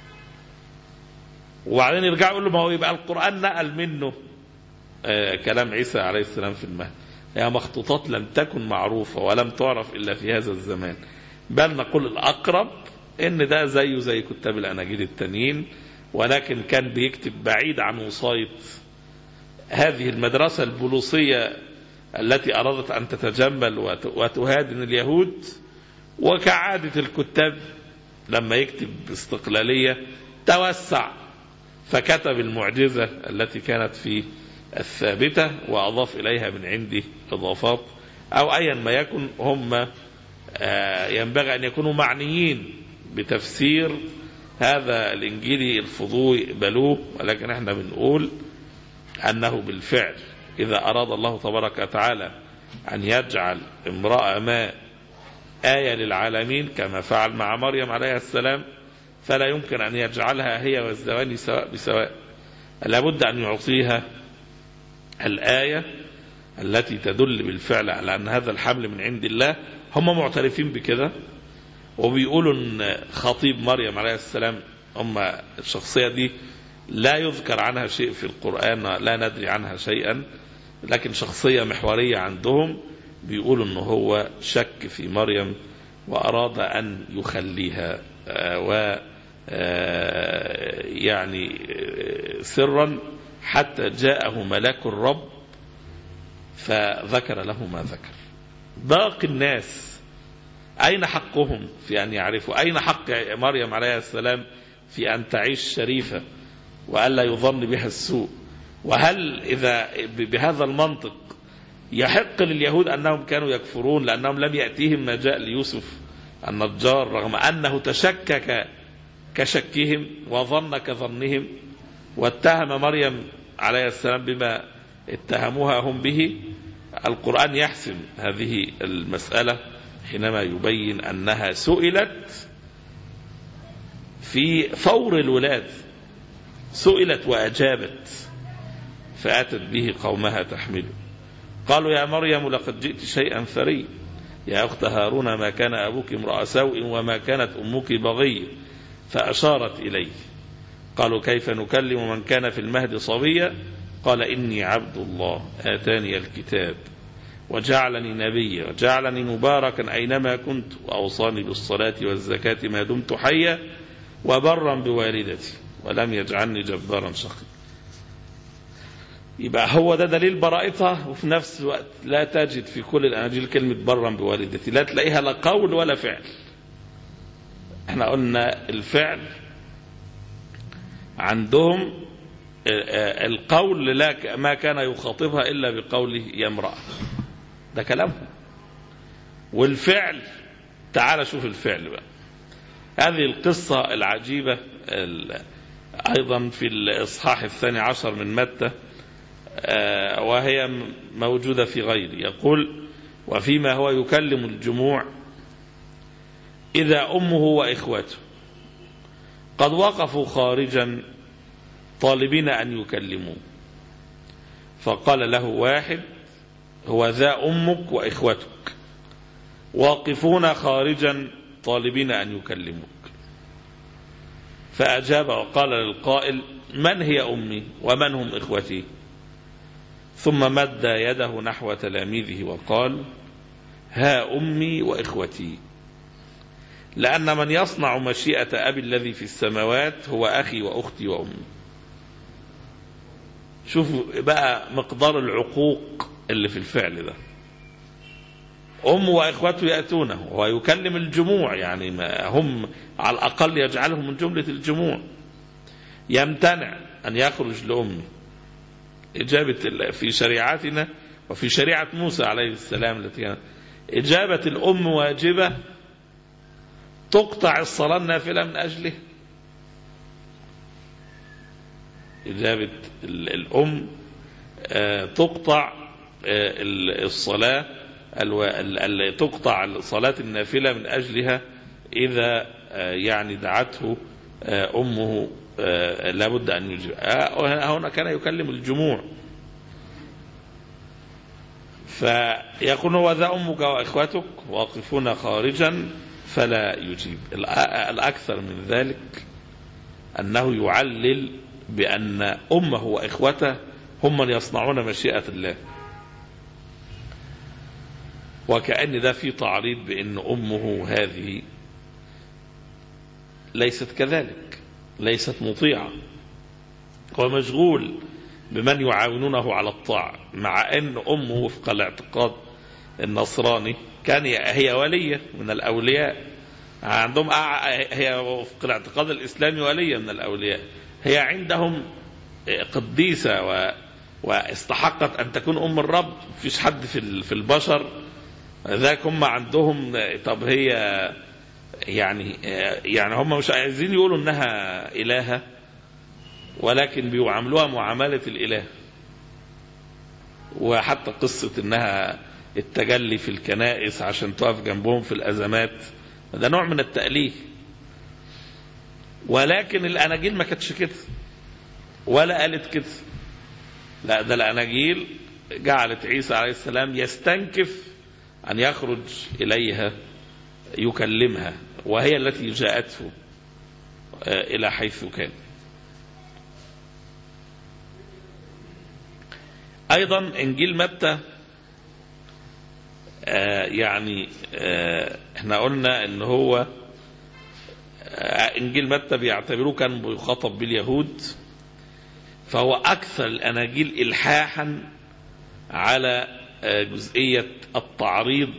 وبعدين يرجعوا يقولوا ما هو يبقى القران نقل منه آه كلام عيسى عليه السلام في المهد هي مخطوطات لم تكن معروفه ولم تعرف الا في هذا الزمان بل نقول الاقرب ان ده زيه زي كتاب الاناجيل التانيين ولكن كان بيكتب بعيد عن وصايه هذه المدرسه البولوسيه التي ارادت ان تتجمل وتهادن اليهود وكعاده الكتاب لما يكتب باستقلاليه توسع فكتب المعجزه التي كانت في الثابته واضاف اليها من عنده اضافات او ايا ما يكن هم ينبغي ان يكونوا معنيين بتفسير هذا الانجيلي الفضول يقبلوه ولكن احنا بنقول انه بالفعل اذا اراد الله تبارك وتعالى ان يجعل امراه ما ايه للعالمين كما فعل مع مريم عليها السلام فلا يمكن ان يجعلها هي والزواني سواء بسواء لابد ان يعطيها الايه التي تدل بالفعل على ان هذا الحمل من عند الله هم معترفين بكده وبيقولوا ان خطيب مريم عليه السلام هم الشخصية دي لا يذكر عنها شيء في القرآن لا ندري عنها شيئا لكن شخصية محورية عندهم بيقولوا انه هو شك في مريم وأراد أن يخليها و يعني سرا حتى جاءه ملاك الرب فذكر له ما ذكر باقي الناس أين حقهم في أن يعرفوا أين حق مريم عليه السلام في أن تعيش شريفة وألا يظن بها السوء وهل إذا بهذا المنطق يحق لليهود أنهم كانوا يكفرون لأنهم لم يأتيهم ما جاء ليوسف النجار رغم أنه تشكك كشكهم وظن كظنهم واتهم مريم عليه السلام بما اتهموها هم به القرآن يحسم هذه المسألة حينما يبين أنها سئلت في فور الولاد سئلت وأجابت فأتت به قومها تحمله قالوا يا مريم لقد جئت شيئا ثريا يا أخت هارون ما كان أبوك امرأ سوء وما كانت أمك بغية فأشارت إليه قالوا كيف نكلم من كان في المهد صبيا قال إني عبد الله آتاني الكتاب وجعلني نبيا وجعلني مباركا أينما كنت وأوصاني بالصلاة والزكاة ما دمت حيا وبرا بوالدتي ولم يجعلني جبارا شقيا يبقى هو ده دليل براءتها وفي نفس الوقت لا تجد في كل الأناجيل كلمة برا بوالدتي لا تلاقيها لا قول ولا فعل احنا قلنا الفعل عندهم القول لا ما كان يخاطبها إلا بقوله يا امرأة ده كلامهم والفعل تعال شوف الفعل بقى هذه القصة العجيبة أيضا في الإصحاح الثاني عشر من متى وهي موجودة في غيره يقول وفيما هو يكلم الجموع إذا أمه وإخوته قد وقفوا خارجا طالبين أن يكلموه فقال له واحد هو ذا أمك وإخوتك واقفون خارجا طالبين أن يكلموك فأجاب وقال للقائل من هي أمي ومن هم إخوتي ثم مد يده نحو تلاميذه وقال ها أمي وإخوتي لأن من يصنع مشيئة أبي الذي في السماوات هو أخي وأختي وأمي شوفوا بقى مقدار العقوق اللي في الفعل ده أم وإخوته يأتونه ويكلم الجموع يعني ما هم على الأقل يجعلهم من جملة الجموع يمتنع أن يخرج لأمه إجابة في شريعتنا وفي شريعة موسى عليه السلام التي كانت إجابة الأم واجبة تقطع الصلاة النافلة من أجله إجابة الأم تقطع الصلاة تقطع صلاة النافلة من أجلها إذا يعني دعته أمه لابد أن يجيب هنا كان يكلم الجموع فيقول هو ذا أمك وإخوتك واقفون خارجا فلا يجيب الأكثر من ذلك أنه يعلل بأن أمه وإخوته هم من يصنعون مشيئة الله وكأن ده في تعريض بأن أمه هذه ليست كذلك ليست مطيعة هو مشغول بمن يعاونونه على الطاعة مع أن أمه وفق الاعتقاد النصراني كان هي ولية من الأولياء عندهم هي وفق الاعتقاد الإسلامي ولية من الأولياء هي عندهم قديسة و واستحقت أن تكون أم الرب مفيش حد في في البشر ذاك هم عندهم طب هي يعني يعني هم مش عايزين يقولوا انها الهه ولكن بيعاملوها معامله الاله وحتى قصه انها التجلي في الكنائس عشان تقف جنبهم في الازمات ده نوع من التأليه ولكن الاناجيل ما كانتش كده ولا قالت كده لا ده الاناجيل جعلت عيسى عليه السلام يستنكف ان يخرج اليها يكلمها وهي التي جاءته إلى حيث كان أيضا إنجيل متى يعني احنا قلنا ان هو انجيل متى بيعتبروه كان بيخاطب باليهود فهو اكثر الاناجيل الحاحا على جزئيه التعريض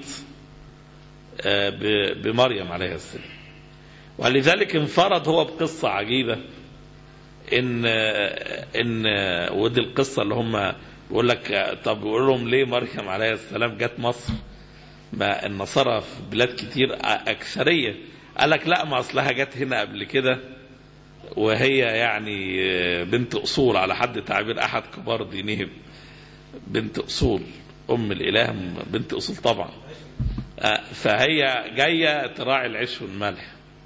بمريم عليه السلام ولذلك انفرد هو بقصة عجيبة ان ان ودي القصه اللي هم بيقول لك طب بيقول لهم ليه مريم عليه السلام جت مصر ما النصارى في بلاد كتير اكثريه قال لك لا ما اصلها جت هنا قبل كده وهي يعني بنت اصول على حد تعبير احد كبار دينهم بنت اصول ام الاله بنت اصول طبعا فهي جايه تراعي العيش والملح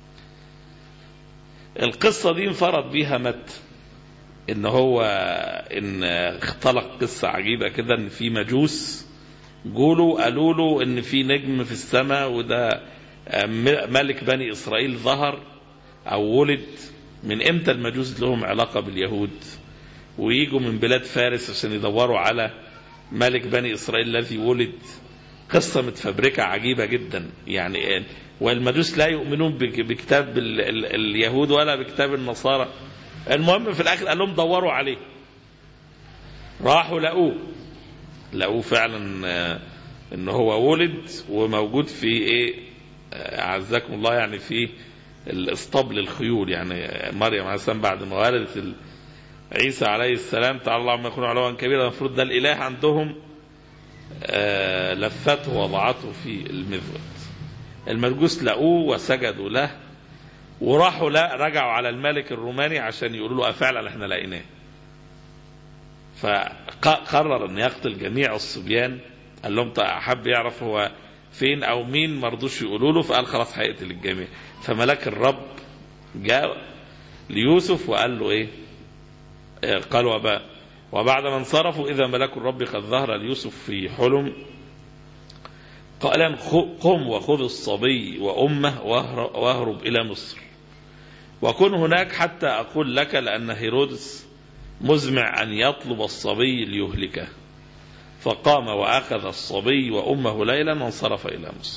القصه دي انفرد بيها مت ان هو ان اختلق قصه عجيبه كده ان في مجوس جولوا قالوا له ان في نجم في السماء وده ملك بني اسرائيل ظهر او ولد من امتى المجوس لهم علاقه باليهود ويجوا من بلاد فارس عشان يدوروا على ملك بني اسرائيل الذي ولد قصه متفبركه عجيبه جدا يعني والمجوس لا يؤمنون بكتاب ال ال اليهود ولا بكتاب النصارى المهم في الاخر قال لهم دوروا عليه راحوا لقوه لقوه فعلا ان هو ولد وموجود في ايه اعزكم الله يعني في الاسطبل الخيول يعني مريم عليه السلام بعد ما ولدت عيسى عليه السلام تعالى الله عما يكون علوا كبيرا المفروض ده الاله عندهم لفته وضعته في المذود المجوس لقوه وسجدوا له وراحوا لا رجعوا على الملك الروماني عشان يقولوا له فعلا احنا لقيناه فقرر ان يقتل جميع الصبيان قال لهم حب يعرف هو فين او مين ما رضوش يقولوا له فقال خلاص هيقتل الجميع فملك الرب جاء ليوسف وقال له ايه قال وبا وبعد ما انصرفوا اذا ملك الرب قد ظهر ليوسف في حلم قال قم وخذ الصبي وامه واهرب الى مصر وكن هناك حتى اقول لك لان هيرودس مزمع ان يطلب الصبي ليهلكه فقام واخذ الصبي وامه ليلا وانصرف الى مصر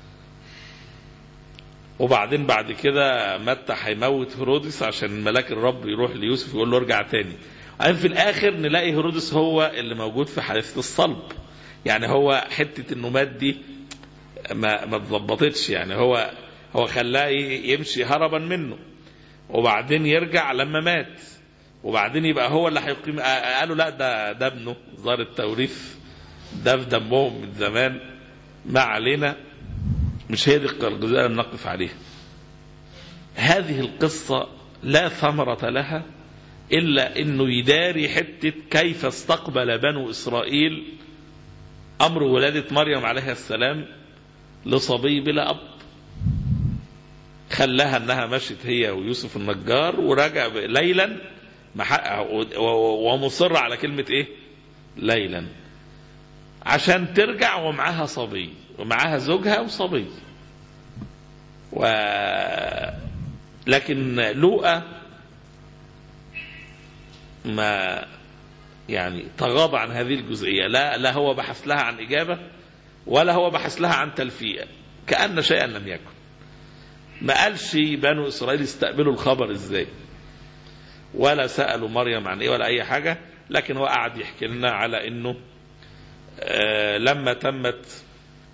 وبعدين بعد كده متى هيموت هيرودس عشان ملاك الرب يروح ليوسف يقول له ارجع تاني بعدين في الاخر نلاقي هيرودس هو اللي موجود في حادثه الصلب يعني هو حته انه مات دي ما ما اتظبطتش يعني هو هو خلاه يمشي هربا منه وبعدين يرجع لما مات وبعدين يبقى هو اللي هيقيم قالوا لا ده ده ابنه ظهر التوريث ده في دمهم من زمان ما علينا مش هي دي الجزئيه اللي نقف عليها هذه القصه لا ثمره لها الا انه يداري حته كيف استقبل بنو اسرائيل امر ولاده مريم عليها السلام لصبي بلا اب خلاها انها مشت هي ويوسف النجار ورجع ليلا ومصر على كلمة ايه ليلا عشان ترجع ومعاها صبي ومعاها زوجها وصبي و لكن لوقا ما يعني تغاضى عن هذه الجزئية لا لا هو بحث لها عن إجابة ولا هو بحث لها عن تلفية كأن شيئا لم يكن ما قالش بنو إسرائيل استقبلوا الخبر إزاي ولا سألوا مريم عن إيه ولا أي حاجة لكن هو قعد يحكي لنا على إنه آه لما تمت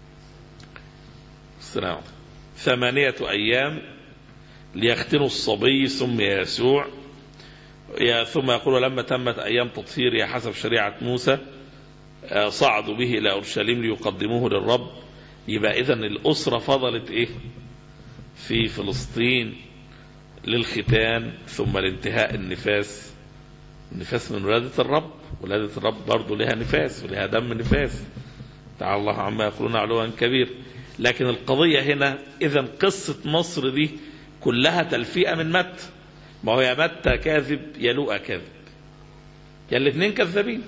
السلام ثمانية أيام ليختنوا الصبي ثم يسوع ثم يقول لما تمت أيام تطهيرها حسب شريعة موسى آه صعدوا به إلى أورشليم ليقدموه للرب يبقى إذا الأسرة فضلت إيه في فلسطين للختان ثم لانتهاء النفاس النفاس من ولادة الرب ولادة الرب برضه لها نفاس ولها دم نفاس تعالى الله عما يقولون علوا كبير لكن القضية هنا إذا قصة مصر دي كلها تلفيئة من متى ما هو يا متى كاذب يا لوقا كاذب يا الاثنين كذابين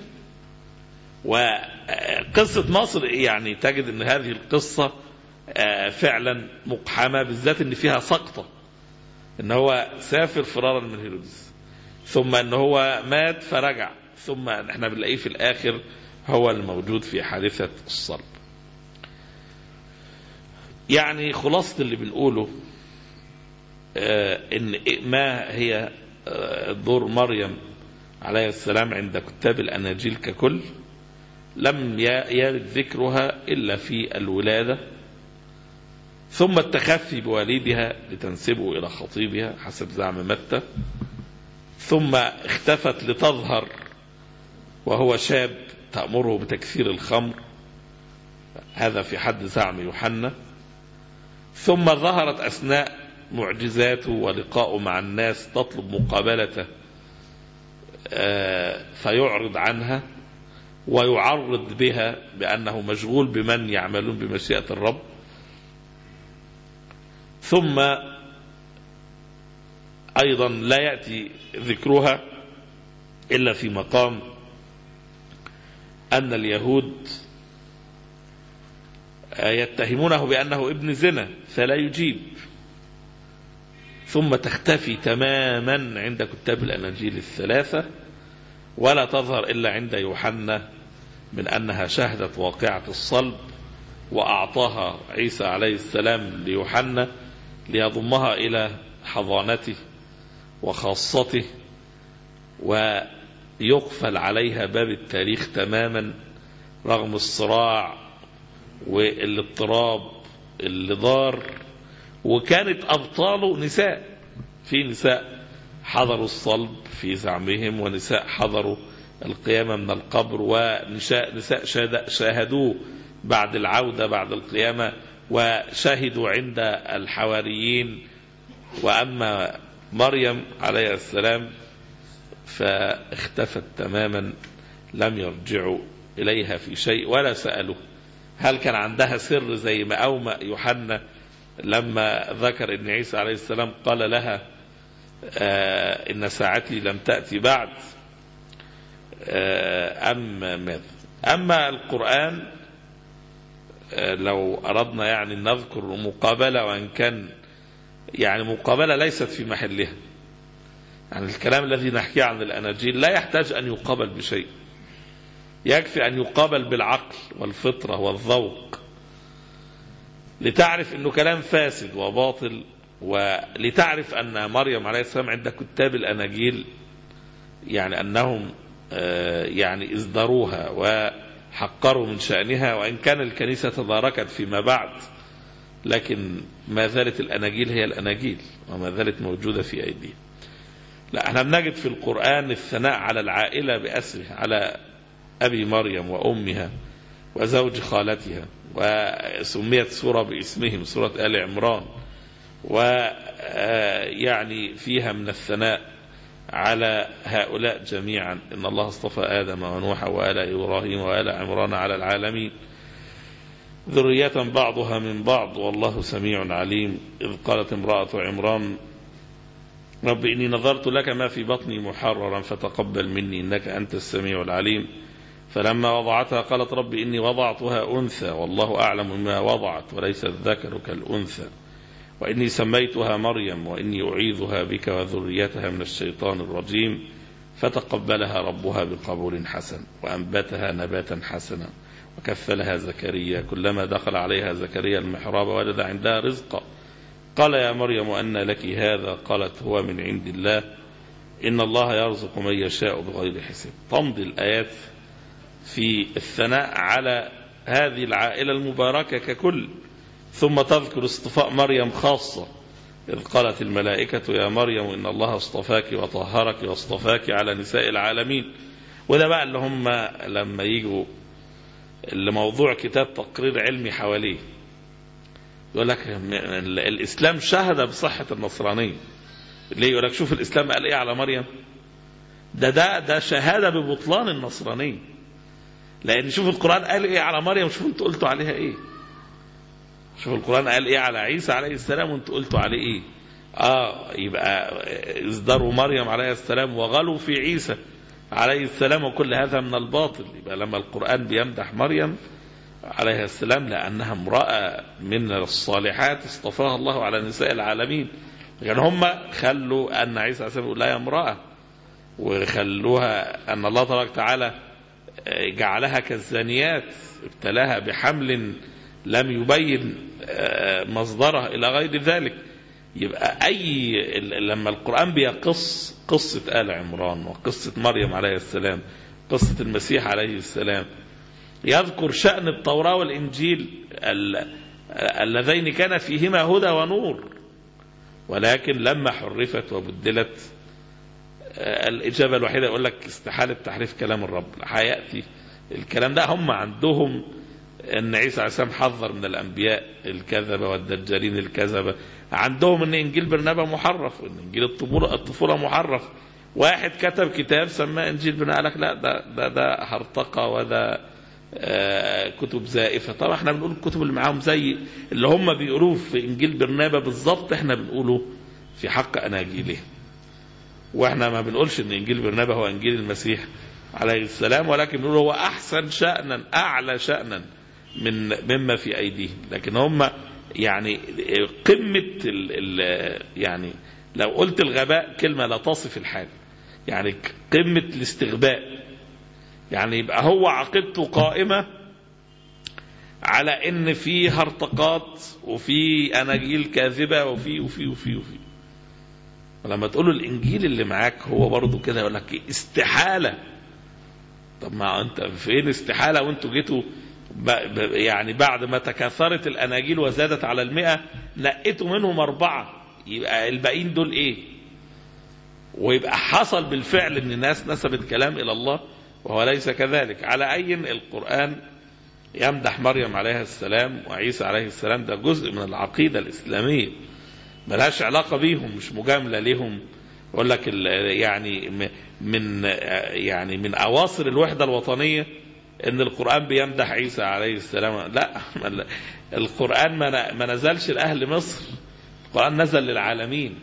وقصة مصر يعني تجد ان هذه القصة فعلا مقحمة بالذات ان فيها سقطة ان هو سافر فرارا من هيرودس ثم ان هو مات فرجع ثم احنا بنلاقيه في الاخر هو الموجود في حادثة الصلب يعني خلاصة اللي بنقوله آه ان ما هي آه دور مريم عليه السلام عند كتاب الاناجيل ككل لم يرد ذكرها الا في الولاده ثم التخفي بوالدها لتنسبه الى خطيبها حسب زعم متى ثم اختفت لتظهر وهو شاب تأمره بتكثير الخمر هذا في حد زعم يوحنا ثم ظهرت أثناء معجزاته ولقائه مع الناس تطلب مقابلته آه، فيعرض عنها ويعرض بها بأنه مشغول بمن يعملون بمشيئة الرب ثم أيضا لا يأتي ذكرها إلا في مقام أن اليهود يتهمونه بأنه ابن زنا فلا يجيب ثم تختفي تماما عند كتاب الأناجيل الثلاثة ولا تظهر إلا عند يوحنا من أنها شهدت واقعة الصلب وأعطاها عيسى عليه السلام ليوحنا ليضمها إلى حضانته وخاصته ويقفل عليها باب التاريخ تماما رغم الصراع والاضطراب اللي دار وكانت أبطاله نساء في نساء حضروا الصلب في زعمهم ونساء حضروا القيامة من القبر ونساء نساء شاهدوه بعد العودة بعد القيامة وشهدوا عند الحواريين وأما مريم عليه السلام فاختفت تماما لم يرجعوا إليها في شيء ولا سألوا هل كان عندها سر زي ما أومأ يوحنا لما ذكر ان عيسى عليه السلام قال لها آه ان ساعتي لم تأتي بعد آه أم ماذا أما القرآن آه لو أردنا يعني نذكر مقابلة وإن كان يعني مقابلة ليست في محلها يعني الكلام الذي نحكيه عن الأناجيل لا يحتاج أن يقابل بشيء يكفي أن يقابل بالعقل والفطرة والذوق لتعرف أنه كلام فاسد وباطل ولتعرف أن مريم عليه السلام عند كتاب الأناجيل يعني أنهم يعني ازدروها وحقروا من شأنها وإن كان الكنيسة تداركت فيما بعد لكن ما زالت الأناجيل هي الأناجيل وما زالت موجودة في أيديهم لا احنا بنجد في القرآن الثناء على العائلة بأسره على أبي مريم وأمها وزوج خالتها وسميت سورة باسمهم سورة آل عمران ويعني فيها من الثناء على هؤلاء جميعا إن الله اصطفى آدم ونوح وآل إبراهيم وآل عمران على العالمين ذرية بعضها من بعض والله سميع عليم إذ قالت امرأة عمران رب إني نظرت لك ما في بطني محررا فتقبل مني إنك أنت السميع العليم فلما وضعتها قالت رب إني وضعتها أنثى والله أعلم بما وضعت وليس الذكر كالأنثى وإني سميتها مريم وإني أعيذها بك وذريتها من الشيطان الرجيم فتقبلها ربها بقبول حسن وأنبتها نباتا حسنا وكفلها زكريا كلما دخل عليها زكريا المحراب وجد عندها رزقا قال يا مريم أن لك هذا قالت هو من عند الله إن الله يرزق من يشاء بغير حساب تمضي الآيات في الثناء على هذه العائلة المباركة ككل ثم تذكر اصطفاء مريم خاصة إذ قالت الملائكة يا مريم إن الله اصطفاك وطهرك واصطفاك على نساء العالمين وده بقى اللي هم لما يجوا اللي موضوع كتاب تقرير علمي حواليه يقول لك الإسلام شهد بصحة النصرانية ليه يقول لك شوف الإسلام قال إيه على مريم ده ده ده شهادة ببطلان النصرانية لأن شوف القرآن قال إيه على مريم شوف أنتوا قلتوا عليها إيه شوف القرآن قال إيه على عيسى عليه السلام وأنتوا قلتوا عليه إيه آه يبقى ازدروا مريم عليه السلام وغلوا في عيسى عليه السلام وكل هذا من الباطل يبقى لما القرآن بيمدح مريم عليه السلام لأنها امرأة من الصالحات اصطفاها الله على نساء العالمين لكن هم خلوا أن عيسى عليه السلام يقول لا امرأة وخلوها أن الله تبارك وتعالى جعلها كالزانيات ابتلاها بحمل لم يبين مصدرها إلى غير ذلك يبقى أي لما القرآن بيقص قصة آل عمران وقصة مريم عليه السلام قصة المسيح عليه السلام يذكر شأن التوراة والإنجيل اللذين كان فيهما هدى ونور ولكن لما حرفت وبدلت آه، الإجابة الوحيدة يقول لك استحالة تحريف كلام الرب هيأتي الكلام ده هم عندهم ان عيسى عليه السلام حذر من الانبياء الكذبه والدجالين الكذبه عندهم ان انجيل برنابا محرف وان انجيل الطفوله الطفوله محرف واحد كتب كتاب سماه انجيل برنابا قال لك لا ده ده ده هرطقه وده آه، كتب زائفه طبعا احنا بنقول الكتب اللي معاهم زي اللي هم بيقولوه في انجيل برنابا بالظبط احنا بنقوله في حق اناجيله واحنا ما بنقولش ان انجيل برنابا هو انجيل المسيح عليه السلام ولكن بنقول هو احسن شانا اعلى شانا من مما في ايديهم لكن هم يعني قمه ال ال يعني لو قلت الغباء كلمه لا تصف الحال يعني قمه الاستغباء يعني يبقى هو عقيدته قائمه على ان في هرطقات وفي اناجيل كاذبه وفي وفي وفي وفي ولما تقول له الانجيل اللي معاك هو برضه كده يقول لك استحاله طب ما انت فين استحاله وانتوا جيتوا ب- ب- يعني بعد ما تكاثرت الاناجيل وزادت على المئة نقيتوا منهم اربعه يبقى الباقيين دول ايه؟ ويبقى حصل بالفعل ان الناس نسبت كلام الى الله وهو ليس كذلك على اي القران يمدح مريم عليها السلام وعيسى عليه السلام ده جزء من العقيده الاسلاميه ملهاش علاقه بيهم مش مجامله لهم يقول لك ال- يعني م- من يعني من اواصر الوحده الوطنيه ان القران بيمدح عيسى عليه السلام لا ما- القران ما ن- ما نزلش لاهل مصر القران نزل للعالمين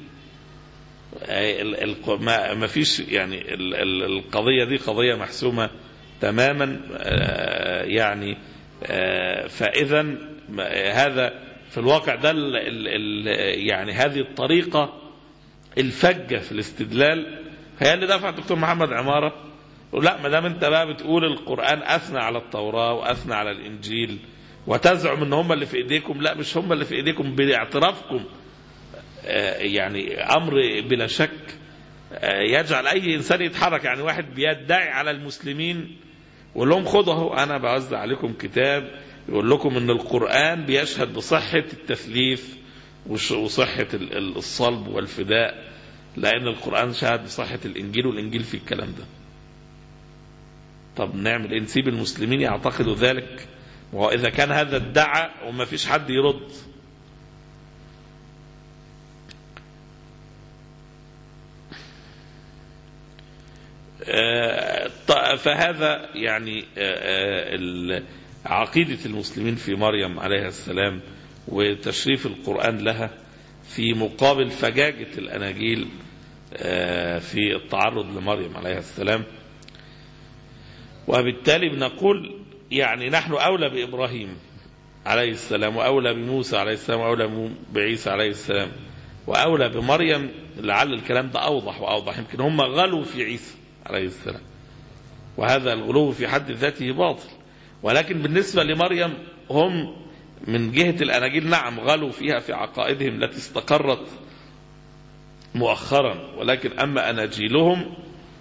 ال- ال- ما ما فيش يعني ال- ال- القضيه دي قضيه محسومه تماما آه، يعني آه، فاذا ما- هذا في الواقع ده ال- ال- ال- يعني هذه الطريقه الفجه في الاستدلال هي اللي دفع الدكتور محمد عماره يقول لا ما دام انت بقى بتقول القران اثنى على التوراه واثنى على الانجيل وتزعم ان هم اللي في ايديكم لا مش هم اللي في ايديكم باعترافكم آه، يعني امر بلا شك آه، يجعل اي انسان يتحرك يعني واحد بيدعي على المسلمين ويقول لهم خدوا اهو انا بعز عليكم كتاب يقول لكم ان القران بيشهد بصحه التثليث وش- وصحه ال- ال- الصلب والفداء لان القران شهد بصحه الانجيل والانجيل فيه الكلام ده طب نعمل ايه نسيب المسلمين يعتقدوا ذلك واذا كان هذا ادعى وما فيش حد يرد آه، ط- فهذا يعني آه، آه، ال- عقيدة المسلمين في مريم عليها السلام وتشريف القرآن لها في مقابل فجاجة الأناجيل آه، في التعرض لمريم عليها السلام وبالتالي بنقول يعني نحن أولى بإبراهيم عليه السلام وأولى بموسى عليه السلام وأولى بعيسى عليه السلام وأولى بمريم لعل الكلام ده أوضح وأوضح يمكن هم غلوا في عيسى عليه السلام وهذا الغلو في حد ذاته باطل ولكن بالنسبة لمريم هم من جهة الأناجيل نعم غلوا فيها في عقائدهم التي استقرت مؤخرا ولكن أما أناجيلهم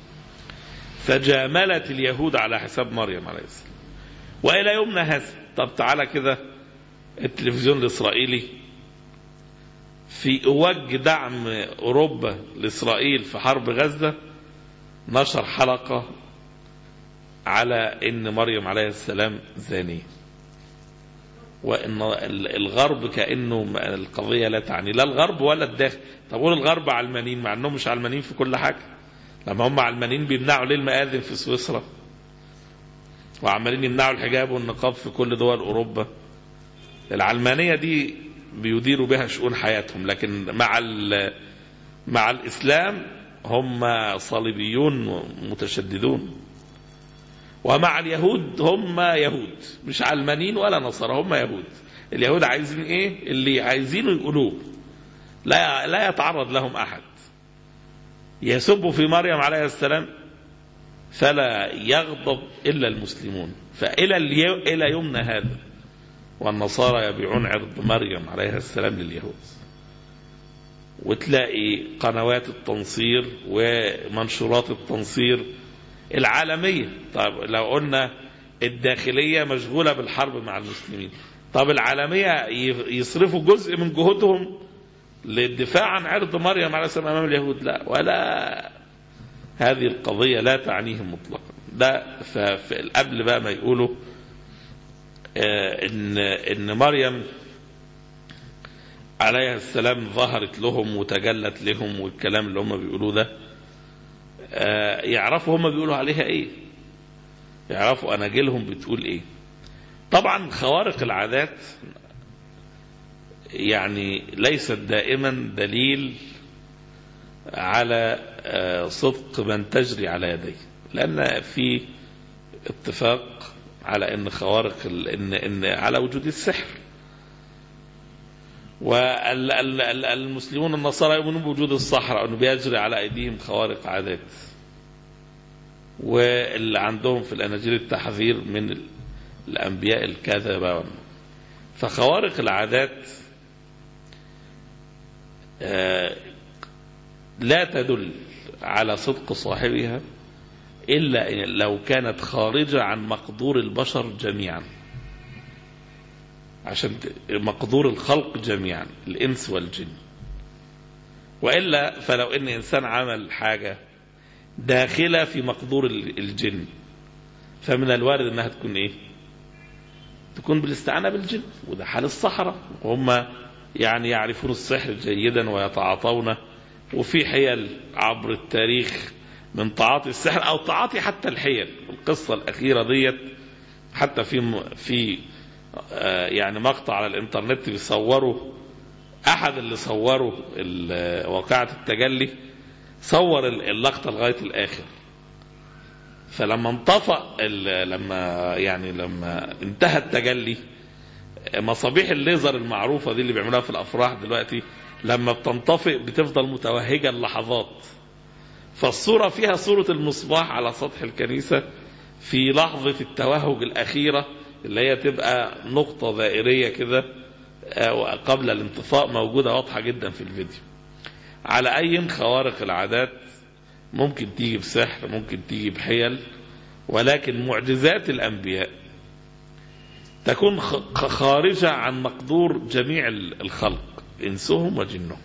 فجاملت اليهود على حساب مريم عليه السلام وإلى يومنا هذا طب تعالى كده التلفزيون الإسرائيلي في أوج دعم أوروبا لإسرائيل في حرب غزة نشر حلقة على ان مريم عليه السلام زانية وان الغرب كانه القضيه لا تعني لا الغرب ولا الداخل طب قول الغرب علمانيين مع انهم مش علمانيين في كل حاجه لما هم علمانيين بيمنعوا ليه المآذن في سويسرا وعمالين يمنعوا الحجاب والنقاب في كل دول اوروبا العلمانيه دي بيديروا بها شؤون حياتهم لكن مع مع الاسلام هم صليبيون متشددون ومع اليهود هم يهود مش علمانيين ولا نصارى هم يهود اليهود عايزين ايه اللي عايزينه يقولوه لا لا يتعرض لهم احد يسب في مريم عليه السلام فلا يغضب الا المسلمون فالى اليو... الى يومنا هذا والنصارى يبيعون عرض مريم عليها السلام لليهود وتلاقي قنوات التنصير ومنشورات التنصير العالمية طب لو قلنا الداخلية مشغولة بالحرب مع المسلمين طب العالمية يصرفوا جزء من جهودهم للدفاع عن عرض مريم عليه السلام أمام اليهود لا ولا هذه القضية لا تعنيهم مطلقا ده ف- قبل بقى ما يقولوا آه، ان ان مريم عليها السلام ظهرت لهم وتجلت لهم والكلام اللي هم بيقولوه ده آه، يعرفوا هم بيقولوا عليها ايه يعرفوا اناجيلهم بتقول ايه طبعا خوارق العادات يعني ليست دائما دليل على آه، صدق من تجري على يديه لان في اتفاق على ان خوارق ال- ان ان على وجود السحر والمسلمون النصارى يؤمنون بوجود الصحراء انه بيجري على ايديهم خوارق عادات واللي عندهم في الاناجيل التحذير من ال- الانبياء الكذبه فخوارق العادات آه، لا تدل على صدق صاحبها إلا إن- لو كانت خارجة عن مقدور البشر جميعا عشان ت- مقدور الخلق جميعا الإنس والجن وإلا فلو إن إنسان عمل حاجة داخلة في مقدور ال- الجن فمن الوارد إنها تكون إيه تكون بالاستعانة بالجن وده حال الصحراء وهم يعني يعرفون السحر جيدا ويتعاطونه وفي حيل عبر التاريخ من تعاطي السحر او تعاطي حتى الحيل القصه الاخيره ديت حتى في في آه، يعني مقطع على الانترنت بيصوروا احد اللي صوروا ال- واقعه التجلي صور ال- اللقطه لغايه الاخر فلما انطفأ ال- لما يعني لما انتهى التجلي مصابيح الليزر المعروفة دي اللي بيعملوها في الأفراح دلوقتي لما بتنطفئ بتفضل متوهجة اللحظات فالصورة فيها صورة المصباح على سطح الكنيسة في لحظة التوهج الأخيرة اللي هي تبقى نقطة دائرية كده آه، قبل الانطفاء موجودة واضحة جدا في الفيديو على أي خوارق العادات ممكن تيجي بسحر ممكن تيجي بحيل ولكن معجزات الأنبياء تكون خ- خارجة عن مقدور جميع ال- الخلق إنسهم وجنهم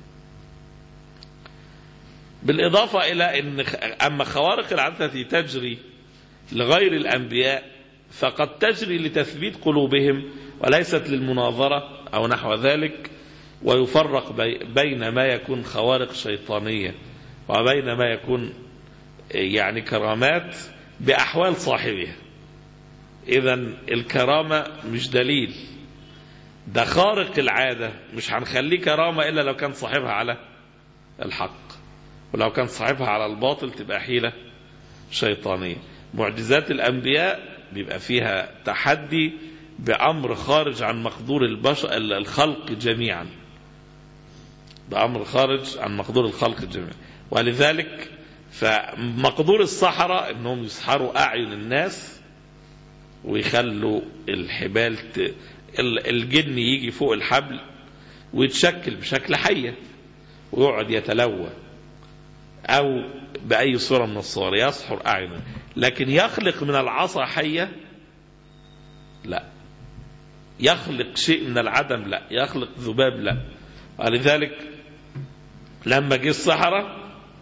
بالإضافة إلى أن خ- أما خوارق العادات التي تجري لغير الأنبياء فقد تجري لتثبيت قلوبهم وليست للمناظرة أو نحو ذلك ويفرق بي- بين ما يكون خوارق شيطانية وبين ما يكون يعني كرامات بأحوال صاحبها إذا الكرامة مش دليل ده خارق العادة مش هنخليه كرامة إلا لو كان صاحبها على الحق ولو كان صاحبها على الباطل تبقى حيلة شيطانية معجزات الأنبياء بيبقى فيها تحدي بأمر خارج عن مقدور البشر الخلق جميعا بأمر خارج عن مقدور الخلق جميعا ولذلك فمقدور السحرة انهم يسحروا اعين الناس ويخلوا الحبال ت... ال- الجن يجي فوق الحبل ويتشكل بشكل حية ويقعد يتلوى او باي صورة من الصور يسحر اعينه لكن يخلق من العصا حية لا يخلق شيء من العدم لا يخلق ذباب لا ولذلك لما جه السحرة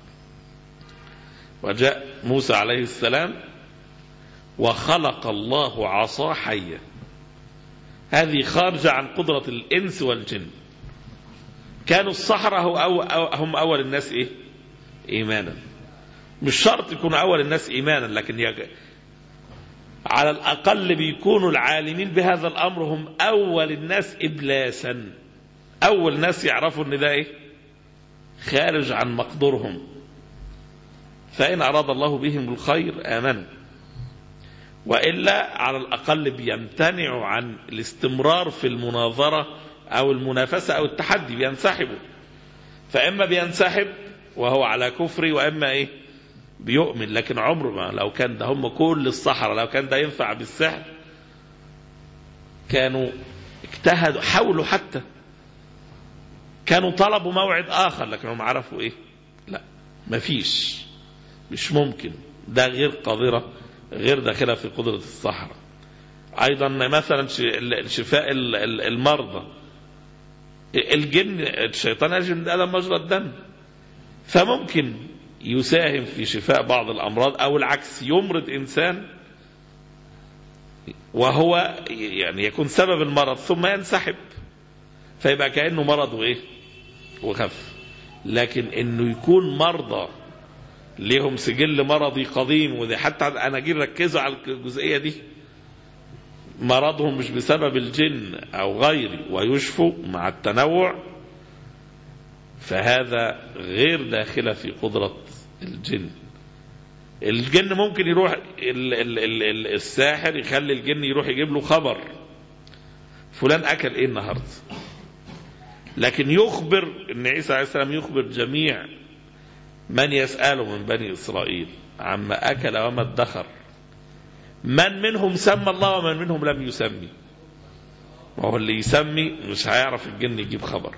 وجاء موسى عليه السلام وخلق الله عصا حية هذه خارجة عن قدرة الإنس والجن كانوا السحرة هو أو أو هم أول الناس إيه إيمانا مش شرط يكونوا أول الناس إيمانا لكن يج... على الأقل بيكونوا العالمين بهذا الأمر هم أول الناس إبلاسا أول ناس يعرفوا إن ده إيه خارج عن مقدورهم فإن أراد الله بهم الخير آمنوا وإلا على الأقل بيمتنعوا عن الاستمرار في المناظرة أو المنافسة أو التحدي بينسحبوا فإما بينسحب وهو على كفري وإما إيه بيؤمن لكن عمره ما لو كان ده هم كل الصحراء لو كان ده ينفع بالسحر كانوا اجتهدوا حاولوا حتى كانوا طلبوا موعد آخر لكن هم عرفوا إيه لا مفيش مش ممكن ده غير قادرة غير داخلة في قدرة الصحراء أيضا مثلا شفاء المرضى الجن الشيطان يجري من آدم مجرى الدم فممكن يساهم في شفاء بعض الأمراض أو العكس يمرض إنسان وهو يعني يكون سبب المرض ثم ينسحب فيبقى كأنه مرض وإيه وخف لكن إنه يكون مرضى ليهم سجل مرضي قديم وده حتى أنا جيل ركزوا على الجزئية دي مرضهم مش بسبب الجن أو غيره ويشفوا مع التنوع فهذا غير داخلة في قدرة الجن الجن ممكن يروح ال ال ال ال الساحر يخلي الجن يروح يجيب له خبر فلان أكل إيه النهاردة لكن يخبر ان عيسى عليه السلام يخبر جميع من يسأله من بني إسرائيل عما أكل وما ادخر من منهم سمى الله ومن منهم لم يسمي وهو اللي يسمي مش هيعرف الجن يجيب خبر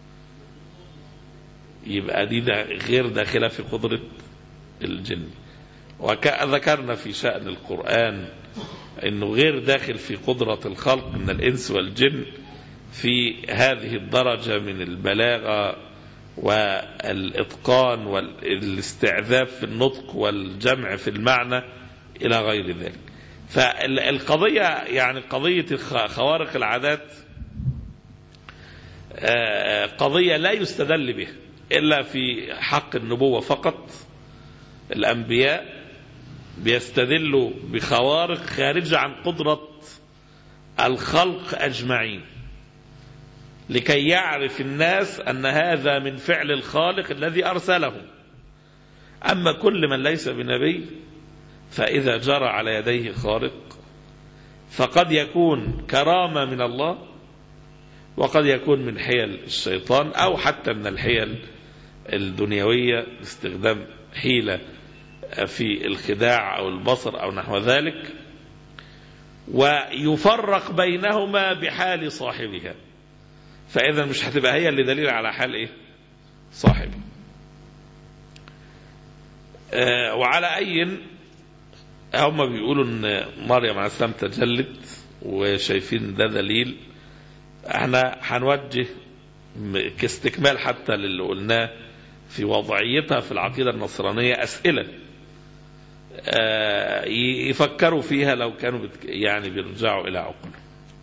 يبقى دي ده غير داخلة في قدرة الجن وذكرنا في شأن القرآن انه غير داخل في قدرة الخلق من الانس والجن في هذه الدرجة من البلاغة والإتقان والاستعذاب في النطق والجمع في المعنى إلى غير ذلك فالقضية يعني قضية خوارق العادات قضية لا يستدل بها إلا في حق النبوة فقط الأنبياء بيستدلوا بخوارق خارجة عن قدرة الخلق أجمعين لكي يعرف الناس أن هذا من فعل الخالق الذي أرسله أما كل من ليس بنبي فإذا جرى على يديه خارق فقد يكون كرامة من الله وقد يكون من حيل الشيطان أو حتى من الحيل الدنيوية باستخدام حيلة في الخداع أو البصر أو نحو ذلك ويفرق بينهما بحال صاحبها فإذا مش هتبقى هي اللي دليل على حال إيه صاحبه آه وعلى أي هم بيقولوا ان مريم عليه السلام تجلت وشايفين ده دليل احنا هنوجه كاستكمال حتى للي قلناه في وضعيتها في العقيدة النصرانية أسئلة آه يفكروا فيها لو كانوا يعني بيرجعوا إلى عقلهم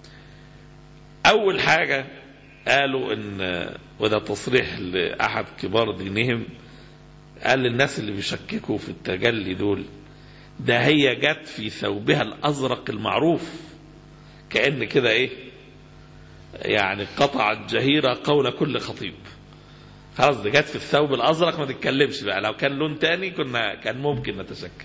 أول حاجة قالوا ان وده تصريح لأحد كبار دينهم قال للناس اللي بيشككوا في التجلي دول ده هي جت في ثوبها الأزرق المعروف كأن كده إيه يعني قطعت جهيرة قول كل خطيب خلاص ده جت في الثوب الأزرق ما تتكلمش بقى لو كان لون تاني كنا كان ممكن نتشكك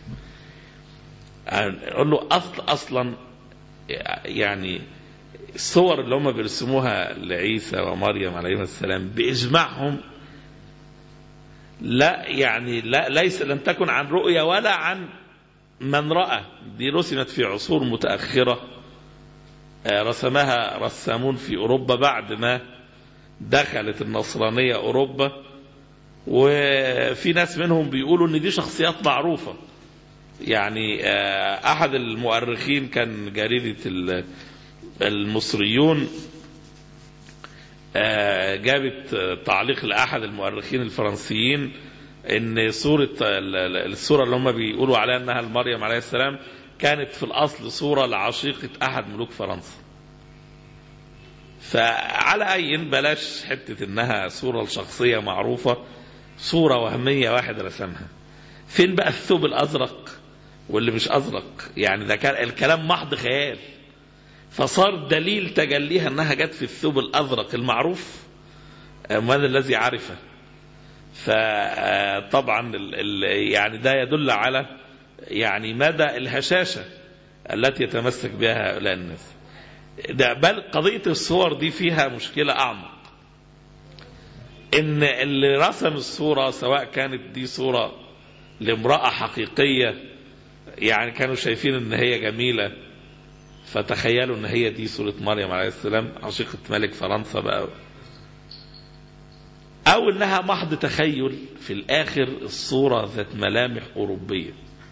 نقول له أصل أصلا يعني الصور اللي هم بيرسموها لعيسى ومريم عليهم السلام بإجماعهم لا يعني لا ليس لم تكن عن رؤية ولا عن من رأى دي رسمت في عصور متأخرة رسمها رسامون في أوروبا بعد ما دخلت النصرانية أوروبا وفي ناس منهم بيقولوا ان دي شخصيات معروفة يعني أحد المؤرخين كان جريدة المصريون جابت تعليق لأحد المؤرخين الفرنسيين ان صورة الصورة اللي هم بيقولوا عليها انها المريم عليه السلام كانت في الاصل صورة لعشيقة احد ملوك فرنسا فعلى اي بلاش حتة انها صورة لشخصية معروفة صورة وهمية واحد رسمها فين بقى الثوب الازرق واللي مش ازرق يعني ده كان الكلام محض خيال فصار دليل تجليها انها جت في الثوب الازرق المعروف من الذي عرفه فطبعا يعني ده يدل على يعني مدى الهشاشة التي يتمسك بها هؤلاء الناس ده بل قضية الصور دي فيها مشكلة أعمق إن اللي رسم الصورة سواء كانت دي صورة لامرأة حقيقية يعني كانوا شايفين إن هي جميلة فتخيلوا إن هي دي صورة مريم عليه السلام عشيقة ملك فرنسا بقى أو إنها محض تخيل في الآخر الصورة ذات ملامح أوروبية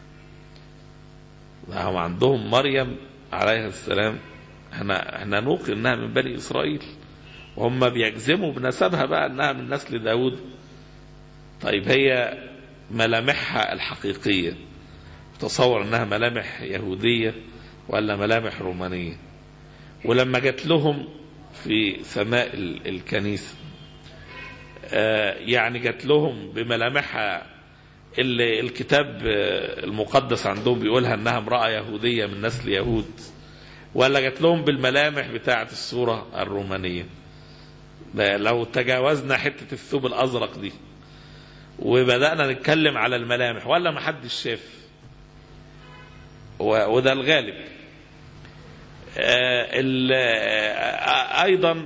هم عندهم مريم عليها السلام احنا احنا نوقن انها من بني اسرائيل وهم بيجزموا بنسبها بقى انها من نسل داود طيب هي ملامحها الحقيقية تصور انها ملامح يهودية ولا ملامح رومانية ولما جت لهم في سماء ال- الكنيسة آه، يعني جت لهم بملامحها اللي الكتاب آه، المقدس عندهم بيقولها انها امرأة يهودية من نسل يهود ولا جت لهم بالملامح بتاعة الصورة الرومانية ده لو تجاوزنا حتة الثوب الأزرق دي وبدأنا نتكلم على الملامح ولا ما حدش شاف و- وده الغالب آه، ال- آه، أيضا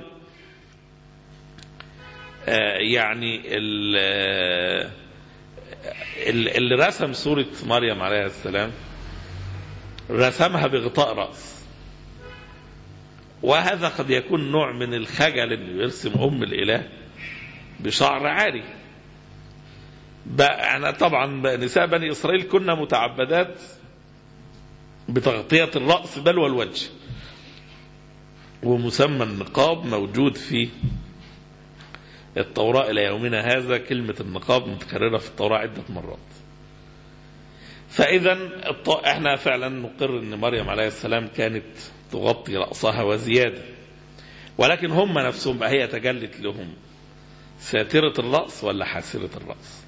آه، يعني ال- آه، ال- اللي رسم صورة مريم عليها السلام رسمها بغطاء رأس وهذا قد يكون نوع من الخجل انه يرسم ام الاله بشعر عاري بقى انا طبعا بقى نساء بني اسرائيل كنا متعبدات بتغطية الرأس بل والوجه ومسمى النقاب موجود في التوراة إلى يومنا هذا كلمة النقاب متكررة في التوراة عدة مرات فإذا الط- احنا فعلا نقر أن مريم عليه السلام كانت تغطي رأسها وزيادة ولكن هم نفسهم بقى هي تجلت لهم ساترة الرأس ولا حاسرة الرأس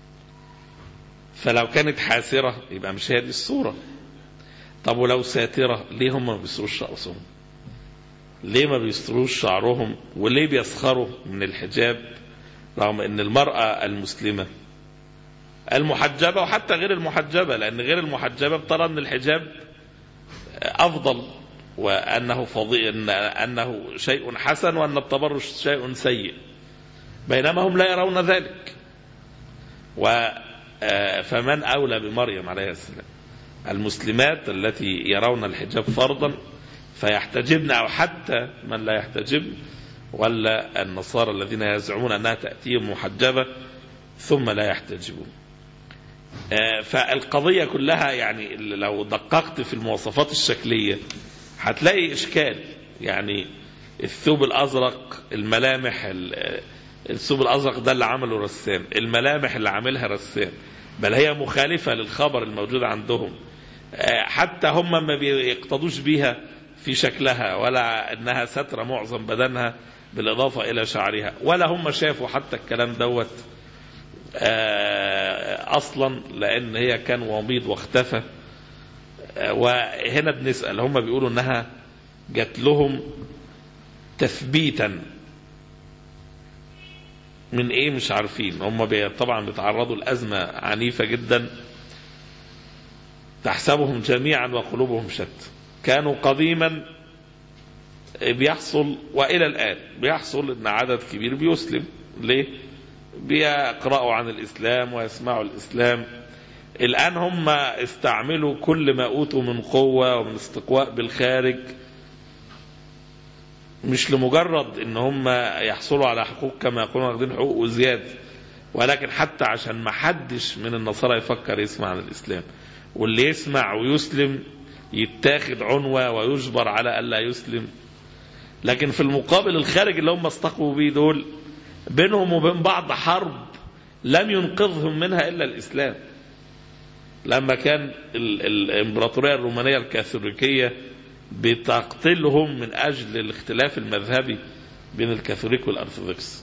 فلو كانت حاسرة يبقى مش هي دي الصورة طب ولو ساترة ليه هم ما بيستروش رأسهم ليه ما بيستروش شعرهم وليه بيسخروا من الحجاب رغم ان المرأة المسلمة المحجبة وحتى غير المحجبة لان غير المحجبة بترى ان الحجاب افضل وانه فضي إن انه شيء حسن وان التبرج شيء سيء بينما هم لا يرون ذلك و آه، فمن اولى بمريم عليه السلام المسلمات التي يرون الحجاب فرضا فيحتجبن او حتى من لا يحتجب ولا النصارى الذين يزعمون انها تاتيهم محجبه ثم لا يحتجبون. آه، فالقضيه كلها يعني لو دققت في المواصفات الشكليه هتلاقي اشكال يعني الثوب الازرق الملامح ال- الثوب الازرق ده اللي عمله رسام الملامح اللي عاملها رسام بل هي مخالفه للخبر الموجود عندهم آه، حتى هم ما بيقتضوش بيها في شكلها ولا انها ستر معظم بدنها بالاضافه الى شعرها ولا هم شافوا حتى الكلام دوت آه، اصلا لان هي كان وميض واختفى آه، وهنا بنسال هم بيقولوا انها جات لهم تثبيتا من ايه مش عارفين هم بي- طبعا بيتعرضوا لازمه عنيفه جدا تحسبهم جميعا وقلوبهم شتى كانوا قديما بيحصل والى الان بيحصل ان عدد كبير بيسلم ليه؟ بيقرأوا عن الاسلام ويسمعوا الاسلام الان هم استعملوا كل ما اوتوا من قوه ومن استقواء بالخارج مش لمجرد ان هم يحصلوا على حقوق كما يقولون واخدين حقوق وزياده ولكن حتى عشان ما حدش من النصارى يفكر يسمع عن الاسلام واللي يسمع ويسلم يتاخد عنوة ويجبر على ألا يسلم لكن في المقابل الخارج اللي هم استقوا بيه دول بينهم وبين بعض حرب لم ينقذهم منها إلا الإسلام لما كان ال- الإمبراطورية الرومانية الكاثوليكية بتقتلهم من أجل الاختلاف المذهبي بين الكاثوليك والأرثوذكس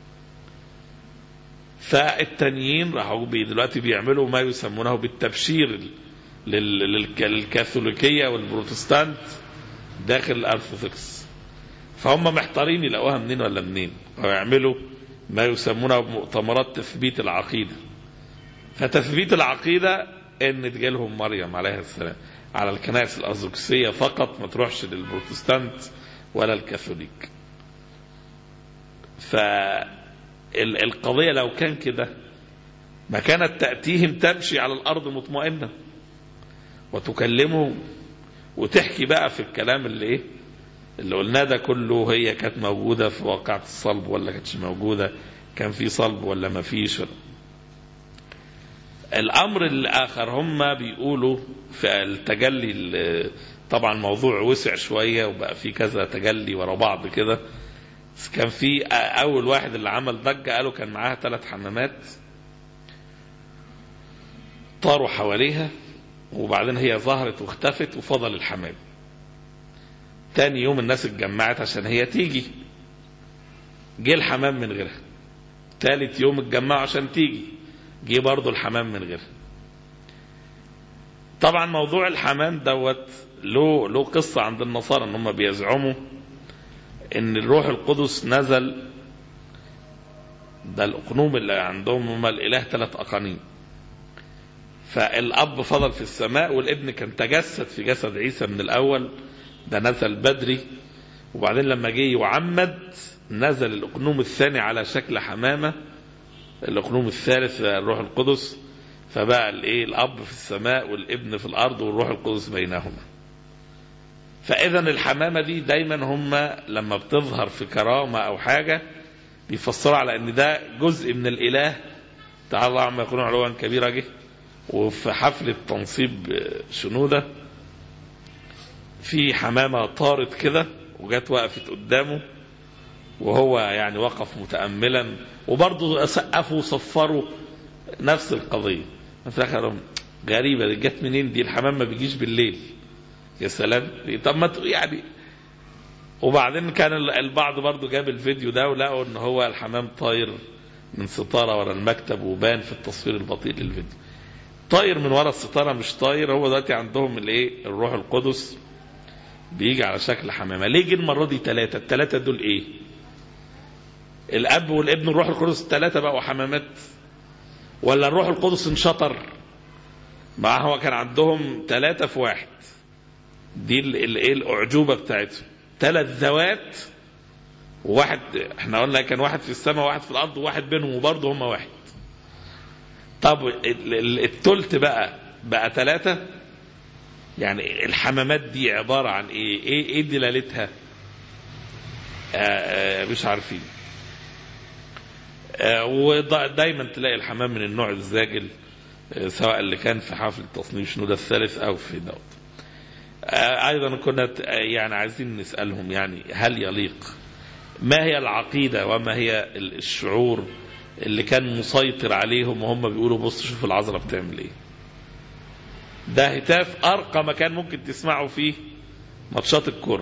فالتانيين راحوا بي دلوقتي بيعملوا ما يسمونه بالتبشير ال- لل- للك- للكاثوليكية والبروتستانت داخل الأرثوذكس فهم محتارين يلاقوها منين ولا منين ويعملوا ما يسمونه بمؤتمرات تثبيت العقيدة فتثبيت العقيدة ان تجيلهم مريم عليها السلام على الكنائس الأرثوذكسية فقط ما تروحش للبروتستانت ولا الكاثوليك فالقضية لو كان كده ما كانت تأتيهم تمشي على الأرض مطمئنة وتكلمهم وتحكي بقى في الكلام اللي ايه اللي قلناه ده كله هي كانت موجودة في واقعة الصلب ولا كانتش موجودة كان في صلب ولا ما فيش الأمر الآخر هم بيقولوا في التجلي ال- طبعا موضوع وسع شوية وبقى في كذا تجلي ورا بعض كده بس كان في أول واحد اللي عمل ضجة قالوا كان معاها ثلاث حمامات طاروا حواليها وبعدين هي ظهرت واختفت وفضل الحمام تاني يوم الناس اتجمعت عشان هي تيجي جه الحمام من غيرها تالت يوم اتجمعوا عشان تيجي جه برضه الحمام من غيرها طبعا موضوع الحمام دوت له له قصة عند النصارى ان هم بيزعموا ان الروح القدس نزل ده الاقنوم اللي عندهم هم الاله ثلاث اقانيم فالاب فضل في السماء والابن كان تجسد في جسد عيسى من الاول ده نزل بدري وبعدين لما جه يعمد نزل الاقنوم الثاني على شكل حمامه الاقنوم الثالث الروح القدس فبقى الايه الاب في السماء والابن في الارض والروح القدس بينهما فاذا الحمامه دي دايما هم لما بتظهر في كرامه او حاجه بيفسروا على ان ده جزء من الاله تعالى الله عما يكونوا علوا كبيرا جه وفي حفله تنصيب شنوده في حمامه طارت كده وجت وقفت قدامه وهو يعني وقف متاملا وبرضه سقفوا وصفروا نفس القضيه في الاخر غريبه دي جت منين دي الحمام ما بيجيش بالليل يا سلام طب ما يعني وبعدين كان البعض برضه جاب الفيديو ده ولقوا ان هو الحمام طاير من ستاره ورا المكتب وبان في التصوير البطيء للفيديو طاير من ورا الستاره مش طاير هو دلوقتي عندهم الايه الروح القدس بيجي على شكل حمامه ليه جه المره دي ثلاثه الثلاثه دول ايه الاب والابن الروح القدس الثلاثه بقوا حمامات ولا الروح القدس انشطر مع هو كان عندهم ثلاثة في واحد دي الايه الاعجوبه بتاعتهم ثلاث ذوات وواحد احنا قلنا كان واحد في السماء وواحد في الارض وواحد بينهم وبرضه هم واحد طب التلت بقى بقى ثلاثة يعني الحمامات دي عبارة عن ايه ايه, إيه دلالتها آآ آآ مش عارفين ودايما تلاقي الحمام من النوع الزاجل سواء اللي كان في حفل تصنيف شنودة الثالث او في دوت ايضا كنا يعني عايزين نسالهم يعني هل يليق ما هي العقيده وما هي الشعور اللي كان مسيطر عليهم وهم بيقولوا بص شوف العذراء بتعمل ايه ده هتاف ارقى مكان ممكن تسمعوا فيه ماتشات الكوره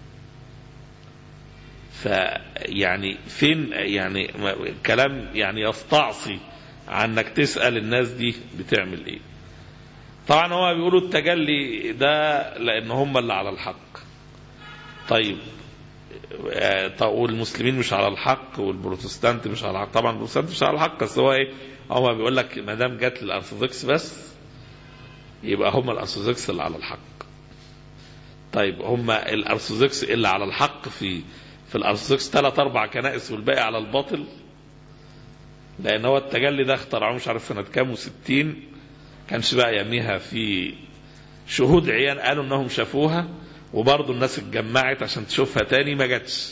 فيعني فين يعني كلام يعني يستعصي عنك تسال الناس دي بتعمل ايه طبعا هو بيقولوا التجلي ده لان هم اللي على الحق طيب والمسلمين مش على الحق والبروتستانت مش على الحق طبعا البروتستانت مش على الحق بس هو ايه هو بيقول لك ما دام جت للارثوذكس بس يبقى هم الارثوذكس اللي على الحق طيب هم الارثوذكس اللي على الحق في في الارثوذكس ثلاث اربع كنائس والباقي على الباطل لان هو التجلي ده اخترعوه مش عارف سنه كام و60 كانش بقى يميها في شهود عيان قالوا انهم شافوها وبرضه الناس اتجمعت عشان تشوفها تاني ما جاتش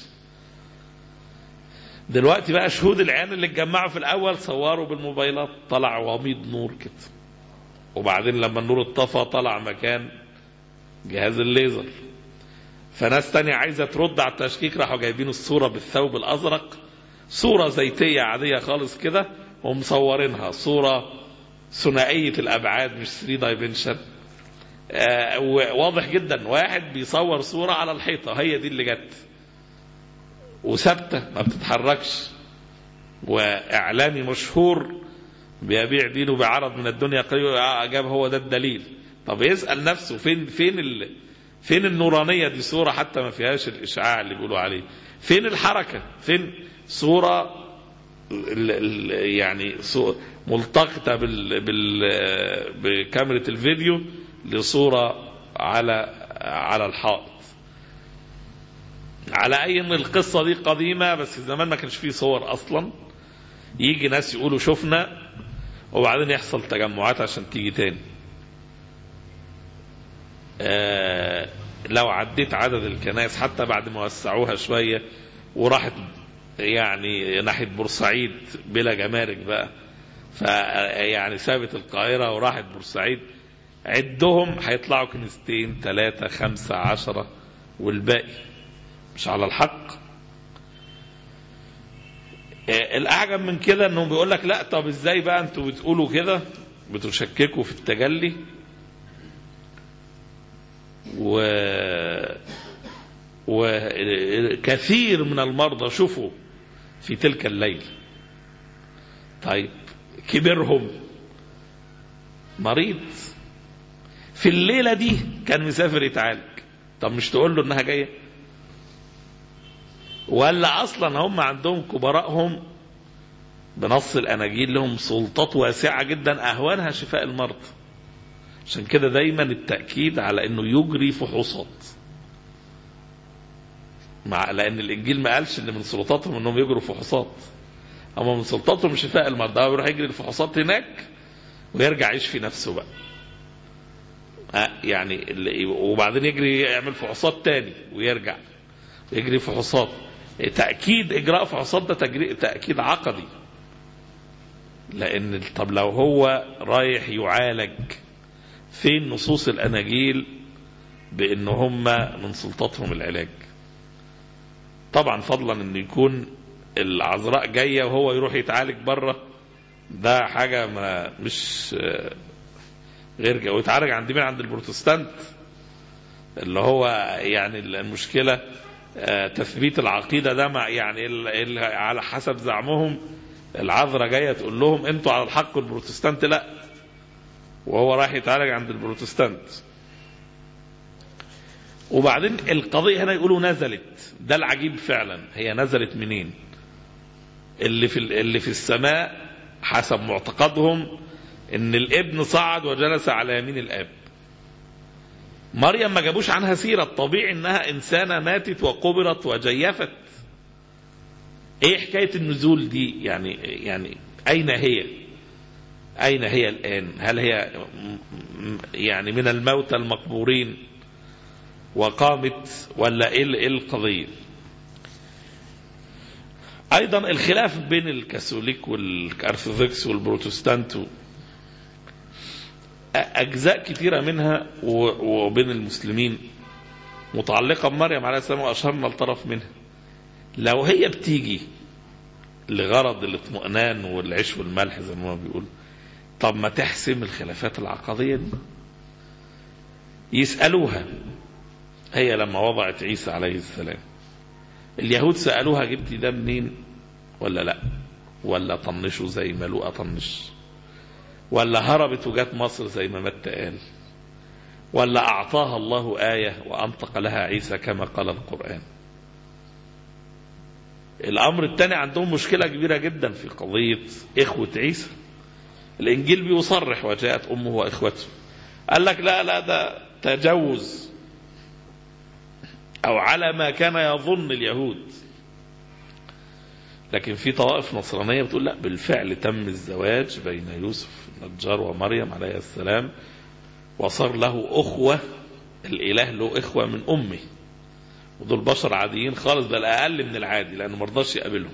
دلوقتي بقى شهود العيان اللي اتجمعوا في الاول صوروا بالموبايلات طلع وميض نور كده وبعدين لما النور اتطفى طلع مكان جهاز الليزر فناس تانية عايزة ترد على التشكيك راحوا جايبين الصورة بالثوب الأزرق صورة زيتية عادية خالص كده ومصورينها صورة ثنائية الأبعاد مش 3 دايمنشن آه واضح جدا واحد بيصور صورة على الحيطة هي دي اللي جت وثابتة ما بتتحركش وإعلامي مشهور بيبيع دينه بعرض من الدنيا قريب جاب هو ده الدليل طب يسأل نفسه فين فين ال فين النورانية دي صورة حتى ما فيهاش الإشعاع اللي بيقولوا عليه فين الحركة فين صورة ال ال يعني ملتقطة بال بال بكاميرا الفيديو لصورة على على الحائط على أي إن القصة دي قديمة بس زمان ما كانش فيه صور أصلا يجي ناس يقولوا شفنا وبعدين يحصل تجمعات عشان تيجي تاني آه لو عديت عدد الكنائس حتى بعد ما وسعوها شوية وراحت يعني ناحية بورسعيد بلا جمارك بقى فيعني سابت القاهرة وراحت بورسعيد عدهم هيطلعوا كنيستين ثلاثة خمسة عشرة والباقي مش على الحق الأعجب من كده انه بيقول لك لا طب ازاي بقى انتوا بتقولوا كده بتشككوا في التجلي و وكثير من المرضى شفوا في تلك الليل طيب كبرهم مريض في الليلة دي كان مسافر يتعالج طب مش تقول له انها جاية ولا اصلا هم عندهم كبراءهم بنص الاناجيل لهم سلطات واسعة جدا اهوانها شفاء المرض عشان كده دايما التأكيد على انه يجري فحوصات مع لان الانجيل ما قالش ان من سلطاتهم انهم يجروا فحوصات اما من سلطاتهم شفاء المرضى هو يروح يجري الفحوصات هناك ويرجع يشفي نفسه بقى آه، يعني اللي- وبعدين يجري يعمل فحوصات تاني ويرجع يجري فحوصات تأكيد إجراء فحوصات ده تجري تأكيد عقدي لأن طب لو هو رايح يعالج فين نصوص الأناجيل بأن هم من سلطاتهم العلاج طبعا فضلا أن يكون العذراء جاية وهو يروح يتعالج بره ده حاجة ما مش آه، غير جا ويتعالج عند مين عند البروتستانت اللي هو يعني المشكلة آه، تثبيت العقيدة ده مع يعني ال- ال- على حسب زعمهم العذراء جاية تقول لهم انتوا على الحق والبروتستانت لا وهو رايح يتعالج عند البروتستانت وبعدين القضية هنا يقولوا نزلت ده العجيب فعلا هي نزلت منين اللي في اللي في السماء حسب معتقدهم ان الابن صعد وجلس على يمين الاب مريم ما جابوش عنها سيرة طبيعي انها انسانة ماتت وقبرت وجيفت ايه حكاية النزول دي يعني يعني اين هي اين هي الان هل هي م- م- يعني من الموتى المقبورين وقامت ولا ايه ال- إيه القضية ايضا الخلاف بين الكاثوليك والارثوذكس والبروتستانت اجزاء كثيره منها و- وبين المسلمين متعلقه بمريم عليه السلام واشرنا لطرف منها لو هي بتيجي لغرض الاطمئنان والعيش والملح زي ما هو بيقول طب ما تحسم الخلافات العقديه دي يسالوها هي لما وضعت عيسى عليه السلام اليهود سالوها جبتي ده منين ولا لا ولا طنشوا زي ما لوقا طنش ولا هربت وجات مصر زي ما متى قال ولا أعطاها الله آية وأنطق لها عيسى كما قال القرآن الأمر الثاني عندهم مشكلة كبيرة جدا في قضية إخوة عيسى الإنجيل بيصرح وجاءت أمه وإخوته قال لك لا لا ده تجوز أو على ما كان يظن اليهود لكن في طوائف نصرانية بتقول لا بالفعل تم الزواج بين يوسف النجار ومريم عليه السلام وصار له أخوة الإله له إخوة من أمه ودول بشر عاديين خالص بل أقل من العادي لأنه مرضاش يقابلهم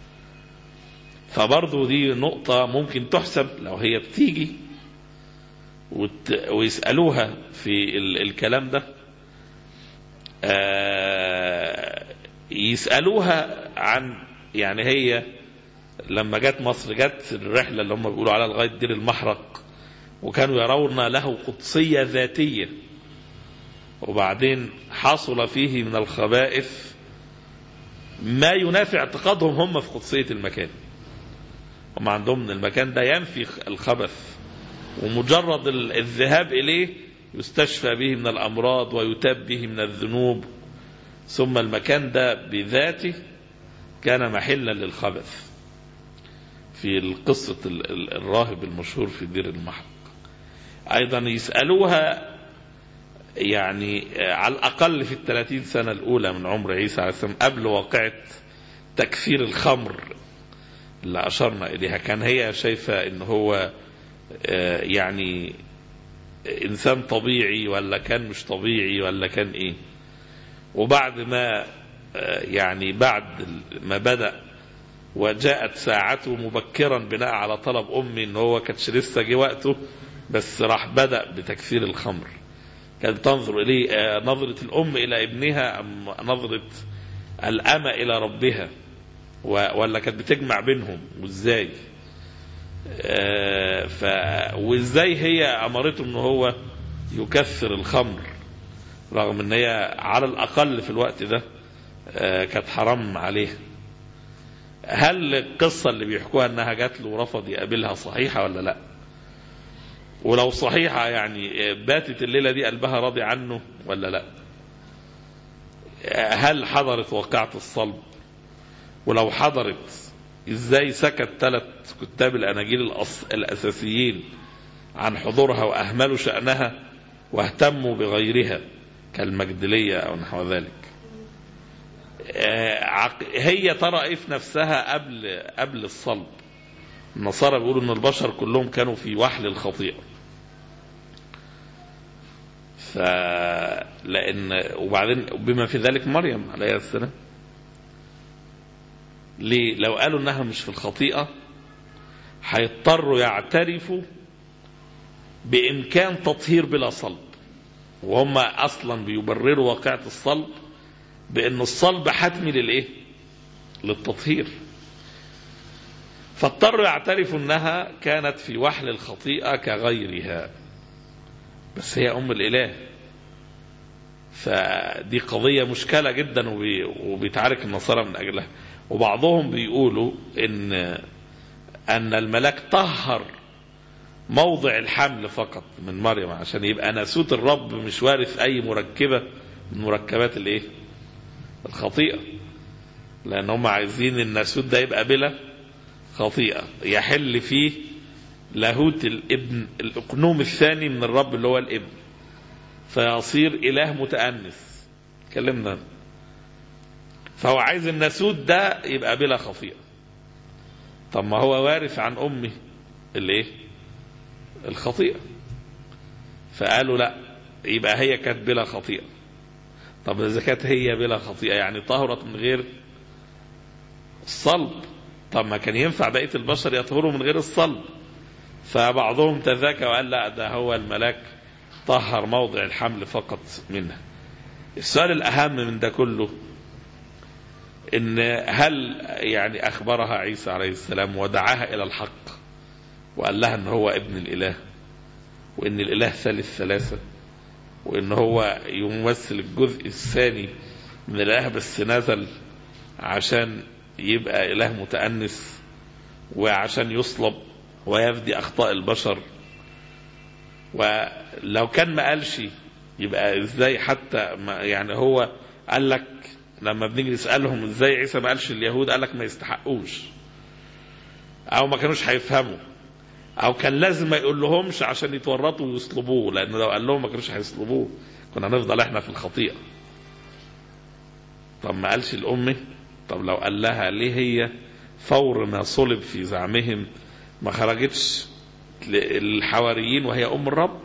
فبرضه دي نقطة ممكن تحسب لو هي بتيجي وت... ويسألوها في ال... الكلام ده آه... يسألوها عن يعني هي لما جت مصر جت الرحلة اللي هم بيقولوا عليها لغاية دير المحرق وكانوا يرون له قدسية ذاتية وبعدين حصل فيه من الخبائث ما ينافي اعتقادهم هم في قدسية المكان هم عندهم ان المكان ده ينفي الخبث ومجرد ال- الذهاب إليه يستشفى به من الأمراض ويتاب به من الذنوب ثم المكان ده بذاته كان محلا للخبث في قصة ال- ال- الراهب المشهور في دير المحرق أيضا يسألوها يعني آه، على الأقل في الثلاثين سنة الأولى من عمر عيسى عليه السلام قبل واقعة تكثير الخمر اللي أشرنا إليها كان هي شايفة إن هو آه، يعني إنسان طبيعي ولا كان مش طبيعي ولا كان إيه وبعد ما آه، يعني بعد ما بدأ وجاءت ساعته مبكرا بناء على طلب أمي إن هو كانش لسه جه وقته بس راح بدأ بتكثير الخمر كانت تنظر إليه آه، نظرة الأم إلى ابنها أم نظرة الأمة إلى ربها و- ولا كانت بتجمع بينهم وإزاي آه، ف... وازاي هي امرته ان هو يكثر الخمر رغم ان هي على الاقل في الوقت ده آه، كانت حرام عليه هل القصة اللي بيحكوها انها جات له ورفض يقابلها صحيحة ولا لا ولو صحيحة يعني باتت الليلة دي قلبها راضي عنه ولا لا هل حضرت واقعة الصلب ولو حضرت ازاي سكت ثلاث كتاب الاناجيل الأص... الاساسيين عن حضورها واهملوا شأنها واهتموا بغيرها كالمجدلية او نحو ذلك آه، عق- هي ترى ايه في نفسها قبل قبل الصلب النصارى بيقولوا ان البشر كلهم كانوا في وحل الخطيئه ف لان وبعدين بما في ذلك مريم عليها السلام ليه لو قالوا انها مش في الخطيئه هيضطروا يعترفوا بامكان تطهير بلا صلب وهم اصلا بيبرروا واقعه الصلب بان الصلب حتمي للايه للتطهير فاضطروا يعترفوا انها كانت في وحل الخطيئه كغيرها بس هي ام الاله فدي قضيه مشكله جدا وبي- وبيتعارك النصارى من اجلها وبعضهم بيقولوا ان ان الملاك طهر موضع الحمل فقط من مريم عشان يبقى ناسوت الرب مش وارث اي مركبه من مركبات الايه الخطيئه لان هم عايزين الناسوت ده يبقى بلا خطيئه يحل فيه لاهوت الابن الاقنوم الثاني من الرب اللي هو الابن فيصير اله متانس اتكلمنا فهو عايز الناسوت ده يبقى بلا خطيئه طب ما هو وارث عن امه الايه الخطيئه فقالوا لا يبقى هي كانت بلا خطيئه طب اذا كانت هي بلا خطيئه يعني طهرت من غير الصلب طب ما كان ينفع بقيه البشر يطهروا من غير الصلب فبعضهم تذاكى وقال لا ده هو الملاك طهر موضع الحمل فقط منها السؤال الاهم من ده كله ان هل يعني اخبرها عيسى عليه السلام ودعاها الى الحق وقال لها ان هو ابن الاله وان الاله ثالث ثلاثه وان هو يمثل الجزء الثاني من الاله بس نزل عشان يبقى اله متانس وعشان يصلب ويفدي اخطاء البشر ولو كان ما قالش يبقى ازاي حتى ما يعني هو قال لك لما بنيجي نسالهم ازاي عيسى ما قالش اليهود قال لك ما يستحقوش او ما كانوش هيفهموا او كان لازم ما يقول لهمش عشان يتورطوا ويصلبوه لان لو قال لهم ما كانوش هيصلبوه كنا هنفضل احنا في الخطيئه طب ما قالش الامه طب لو قال لها ليه هي فور ما صلب في زعمهم ما خرجتش للحواريين وهي ام الرب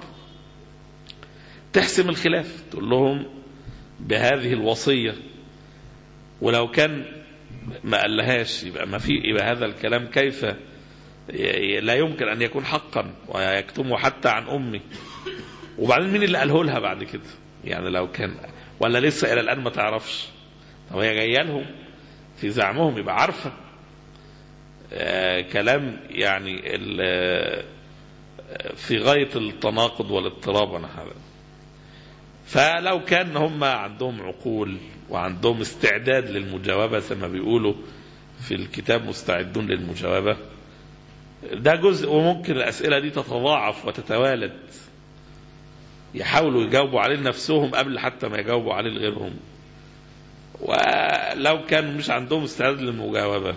تحسم الخلاف تقول لهم بهذه الوصيه ولو كان ما قالهاش يبقى ما في يبقى هذا الكلام كيف ي- لا يمكن ان يكون حقا ويكتمه حتى عن امي وبعدين مين اللي قاله لها بعد كده يعني لو كان ولا لسه الى الان ما تعرفش طب هي جايه لهم في زعمهم يبقى عارفه آه كلام يعني ال- آه، في غايه التناقض والاضطراب انا هذا فلو كان هم عندهم عقول وعندهم استعداد للمجاوبه زي ما بيقولوا في الكتاب مستعدون للمجاوبه ده جزء وممكن الاسئله دي تتضاعف وتتوالد يحاولوا يجاوبوا عليه لنفسهم قبل حتى ما يجاوبوا عليه لغيرهم ولو كان مش عندهم استعداد للمجاوبه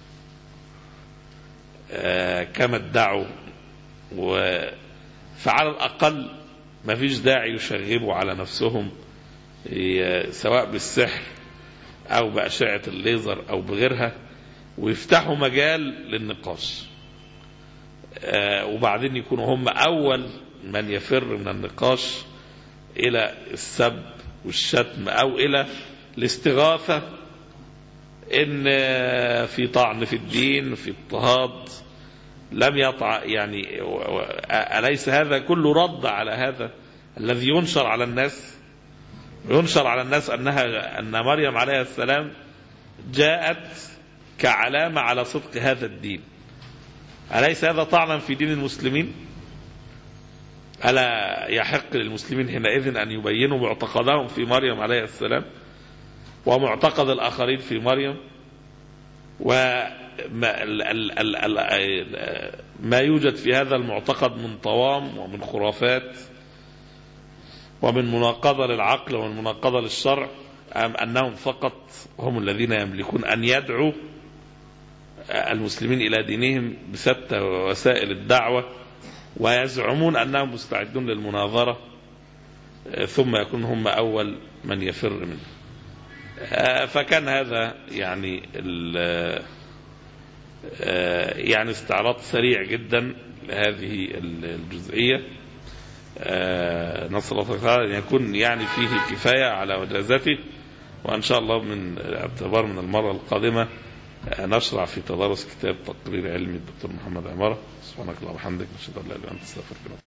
آه، كما ادعوا و فعلى الاقل ما فيش داعي يشغبوا على نفسهم ي- سواء بالسحر او باشعه الليزر او بغيرها ويفتحوا مجال للنقاش آه، وبعدين يكونوا هم اول من يفر من النقاش الى السب والشتم او الى الاستغاثه ان آه، في طعن في الدين في اضطهاد لم يطع يعني و- و- أليس هذا كله رد على هذا الذي ينشر على الناس ينشر على الناس أنها أن مريم عليه السلام جاءت كعلامة على صدق هذا الدين أليس هذا طعنا في دين المسلمين ألا يحق للمسلمين حينئذ أن يبينوا معتقدهم في مريم عليه السلام ومعتقد الآخرين في مريم وما ال- ال- ال- ال- ما يوجد في هذا المعتقد من طوام ومن خرافات ومن مناقضة للعقل ومن مناقضة للشرع أم أنهم فقط هم الذين يملكون أن يدعوا المسلمين إلى دينهم بشتى وسائل الدعوة ويزعمون أنهم مستعدون للمناظرة ثم يكون هم أول من يفر منه فكان هذا يعني ال- يعني استعراض سريع جدا لهذه الجزئية نسأل الله تعالى أن يكون يعني فيه كفاية على وجازته وإن شاء الله من اعتبار من المرة القادمة نشرع في تدارس كتاب تقرير علمي الدكتور محمد عمارة سبحانك اللهم وبحمدك نشهد أن لا إله إلا أنت استغفرك